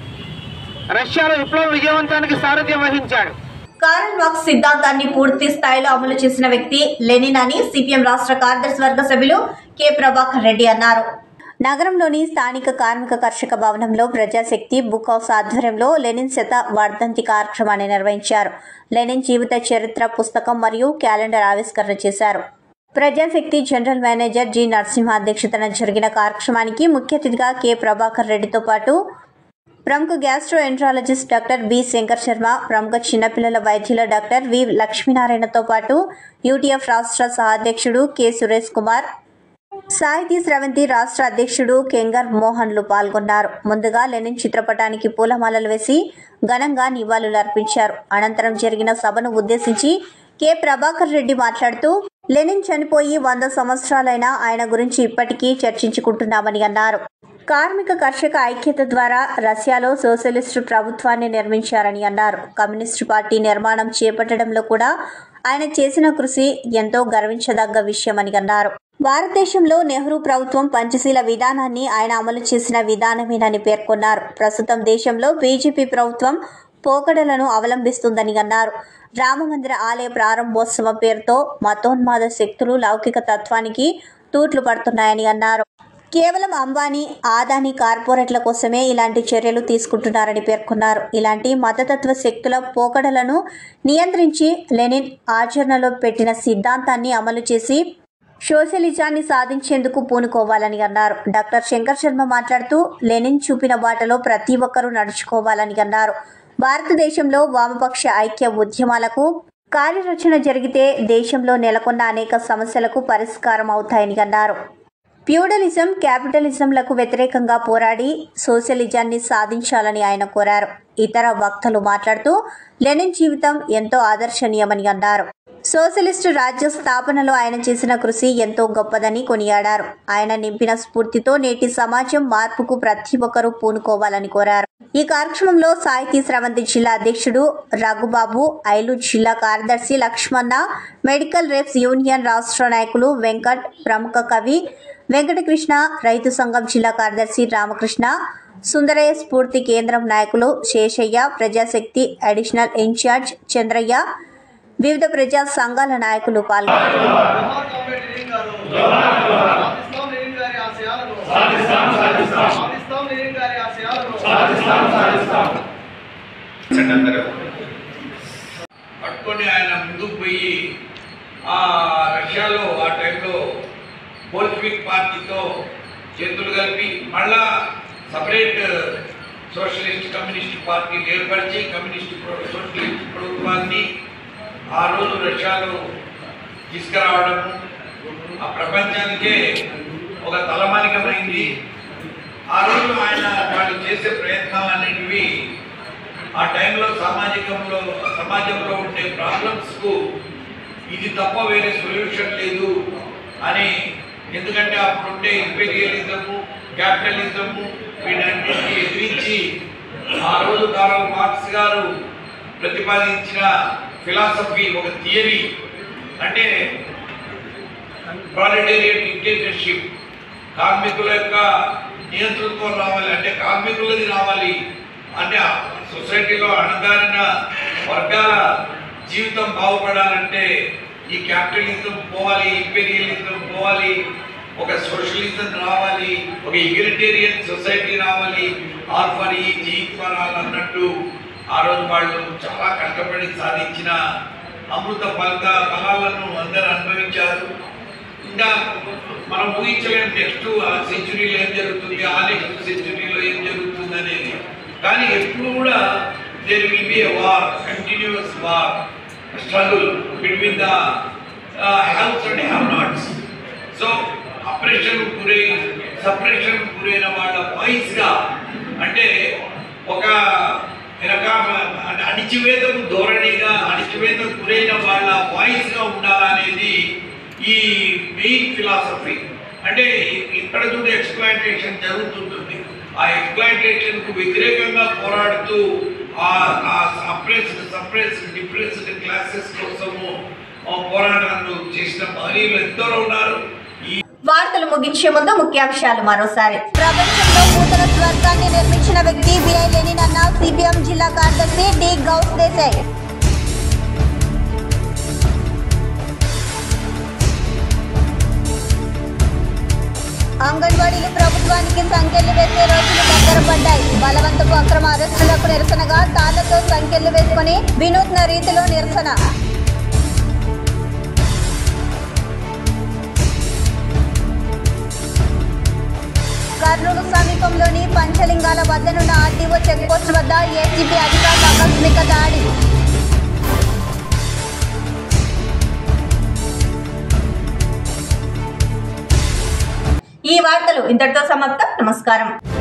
రష్యాలో విప్లవ విజయవంతానికి సారథ్యం వహించాడు కారల్ మార్క్స్ సిద్ధాంతాన్ని పూర్తి స్థాయిలో అమలు చేసిన వ్యక్తి లెనిన్ అని సిపిఎం రాష్ట్ర కార్యదర్శి వర్గ సభ్యులు కె ప్రభాకర్ రెడ్డి అన్నారు నగరంలోని స్థానిక కార్మిక కర్షక భవనంలో ప్రజాశక్తి బుక్ హౌస్ ఆధ్వర్యంలో లెనిన్ శత వర్ధంతి కార్యక్రమాన్ని నిర్వహించారు లెనిన్ జీవిత చరిత్ర పుస్తకం మరియు క్యాలెండర్ ఆవిష్కరణ చేశారు Prajasakti general manager G Narasimha అధ్యక్షతన జరిగిన కార్యక్రమానికి ముఖ్య అతిథిగా కె ప్రభాకర్ రెడ్డితో పాటు ప్రముఖ gastroenterologist doctor B Shankar Sharma ప్రముఖ చిన్నపిల్లల వైద్యుల డాక్టర్ వి లక్ష్మీనారాయణతో పాటు యూటీఎఫ్ రాష్ట్ర సహాధ్యక్షుడు కె సురేష్ కుమార్ సాహితీ స్రవంతి రాష్ట్ర అధ్యక్షుడు కెంగర్ మోహన్లు పాల్గొన్నారు ముందుగా లెనిన్ చిత్రపటానికి పూలమాలలు వేసి ఘనంగా నివాళులు అర్పించారు అనంతరం జరిగిన సభను ఉద్దేశించి కె ప్రభాకర్ రెడ్డి మాట్లాడుతూ లెనిన్ చనిపోయి వంద సంవత్సరాలైనా ఆయన గురించి ఇప్పటికీ చర్చించుకుంటున్నామని అన్నారు కార్మిక కర్షక ఐక్యత ద్వారా రష్యాలో సోషలిస్టు ప్రభుత్వాన్ని నిర్మించారని అన్నారు కమ్యూనిస్టు పార్టీ నిర్మాణం చేపట్టడంలో కూడా ఆయన చేసిన కృషి ఎంతో గర్వించదగ్గ విషయమని అన్నారు భారతదేశంలో నెహ్రూ ప్రభుత్వం పంచశీల విధానాన్ని ఆయన అమలు చేసిన విధానమేనని పేర్కొన్నారు ప్రస్తుతం దేశంలో బీజేపీ ప్రభుత్వం పోకడలను అవలంబిస్తుందని అన్నారు రామమందిర ఆలయ ప్రారంభోత్సవం పేరుతో మతోన్మాద శక్తులు లౌకిక తత్వానికి తూట్లు పడుతున్నాయని అన్నారు కేవలం అంబానీ ఆదాని కార్పొరేట్ల కోసమే ఇలాంటి చర్యలు తీసుకుంటున్నారని పేర్కొన్నారు ఇలాంటి మతతత్వ శక్తుల పోకడలను నియంత్రించి లెనిన్ ఆచరణలో పెట్టిన సిద్ధాంతాన్ని అమలు చేసి సోషలిజాన్ని సాధించేందుకు పూనుకోవాలని అన్నారు డాక్టర్ శంకర్ శర్మ మాట్లాడుతూ లెనిన్ చూపిన బాటలో ప్రతి ఒక్కరూ నడుచుకోవాలని అన్నారు భారతదేశంలో వామపక్ష ఐక్య ఉద్యమాలకు కార్యరచన జరిగితే దేశంలో నెలకొన్న అనేక సమస్యలకు పరిష్కారం అవుతాయని అన్నారు ప్యూడలిజం క్యాపిటలిజంలకు వ్యతిరేకంగా పోరాడి సోషలిజాన్ని సాధించాలని ఆయన కోరారు ఇతర వక్తలు మాట్లాడుతూ లెనిన్ జీవితం ఎంతో ఆదర్శనీయమని అన్నారు సోషలిస్టు రాజ్య స్థాపనలో ఆయన చేసిన కృషి ఎంతో గొప్పదని కొనియాడారు ఆయన నింపిన స్ఫూర్తితో నేటి సమాజం మార్పుకు ప్రతి ఒక్కరూ పూనుకోవాలని కోరారు ఈ కార్యక్రమంలో సాహితీ స్రవంతి జిల్లా అధ్యక్షుడు రఘుబాబు ఐలు జిల్లా కార్యదర్శి లక్ష్మణ మెడికల్ రేప్స్ యూనియన్ రాష్ట్ర నాయకులు వెంకట్ ప్రముఖ కవి వెంకటకృష్ణ రైతు సంఘం జిల్లా కార్యదర్శి రామకృష్ణ సుందరయ్య స్ఫూర్తి కేంద్రం నాయకులు శేషయ్య ప్రజాశక్తి అడిషనల్ ఇన్ఛార్జ్ చంద్రయ్య వివిధ ప్రజా సంఘాల నాయకులు పాల్గొన్నారు పట్టుకొని ఆయన ముందుకు పోయి ఆ రష్యాలో ఆ టైంలో బోల్షివిక్ పార్టీతో చేతులు కలిపి మళ్ళా సపరేట్ సోషలిస్ట్ కమ్యూనిస్ట్ పార్టీ ఏర్పరిచి కమ్యూనిస్ట్ ప్ర- సోషలిస్ట్ ప్రభుత్వాన్ని ఆ రోజు రష్యాలో తీసుకురావడం ఆ ప్రపంచానికే ఒక తలమానికమైంది ఆ రోజు ఆయన వాళ్ళు చేసే ప్రయత్నాలు అనేటివి ఆ టైంలో సామాజికంలో సమాజంలో ఉండే ప్రాబ్లమ్స్కు ఇది తప్ప వేరే సొల్యూషన్ లేదు అని ఎందుకంటే అప్పుడుండే ఇంపీరియలిజము క్యాపిటలిజము వీటన్నిటిని ఎదిరించి ఆ రోజు కారల్ మార్క్స్ గారు ప్రతిపాదించిన ఫిలాసఫీ ఒక థియరీ అంటే ప్రాలిటేరియన్ డిక్టేటర్షిప్ కార్మికుల యొక్క నియంతృత్వం రావాలి అంటే కార్మికులది రావాలి అంటే ఆ సొసైటీలో అణగారిన వర్గాల జీవితం బాగుపడాలంటే ఈ క్యాపిటలిజం పోవాలి ఇంపీరియలిజం పోవాలి ఒక సోషలిజం రావాలి ఒక ఇగ్రిటేరియన్ సొసైటీ రావాలి all for each for all అన్నట్టు ఆ రోజు వాళ్ళు చాలా కష్టపడి సాధించిన అమృత ఫలిత ఫలాలను అందరూ అనుభవించారు ఇంకా మనం ఊహించలేము నెక్స్ట్ ఆ సెంచురీలో ఏం జరుగుతుంది ఆ నెక్స్ట్ సెంచురీలో ఏం జరుగుతుంది అనేది కానీ ఎప్పుడు కూడా there will be a war continuous war struggle between the haves and have nots so oppression గురై సప్రెషన్ గురైన వాళ్ళ వాయిస్గా అంటే ఒక వెనక అంటే అణిచివేతకు ధోరణిగా అణిచివేతకు గురైన వాళ్ళ వాయిస్గా ఉండాలనేది ఈ మెయిన్ ఫిలాసఫీ అంటే ఇక్కడ చూడ ఎక్స్ప్లాంటేషన్ జరుగుతుంటుంది ఆ ఎక్స్ప్లాంటేషన్ కు వ్యతిరేకంగా పోరాడుతూ ఆ సప్రెస్డ్ సప్రెస్డ్ డిప్రెస్డ్ క్లాసెస్ కోసము ఆ పోరాటాలు చేసిన భార్యలు ఎందరో ఉన్నారు ఈ వార్తలు ముగించే ముందు ముఖ్యాంశాలు మరోసారి ప్రపంచంలో నూతన స్వర్గాన్ని నిర్మించిన వ్యక్తి బిఐ లెనిన్ అన్న సిపిఎం జిల్లా కార్యదర్శి డి గౌస్ దేశాయ్ అంగన్వాడీలు ప్రభుత్వానికి సంఖ్యలు వేసే రోజులు దగ్గర పడ్డాయి బలవంతపు అక్రమ అరెస్టులకు నిరసనగా తాళ్లతో సంఖ్యలు వేసుకొని వినూత్న రీతిలో నిరసన కర్నూలు సమీపంలోని పంచలింగాల వద్దనున్న ఆర్టీఓ చెక్పోస్ట్ వద్ద ఏసీపీ అధికారుల ఆకస్మిక దాడి ఈ వార్తలు ఇంతటితో సమాప్తం నమస్కారం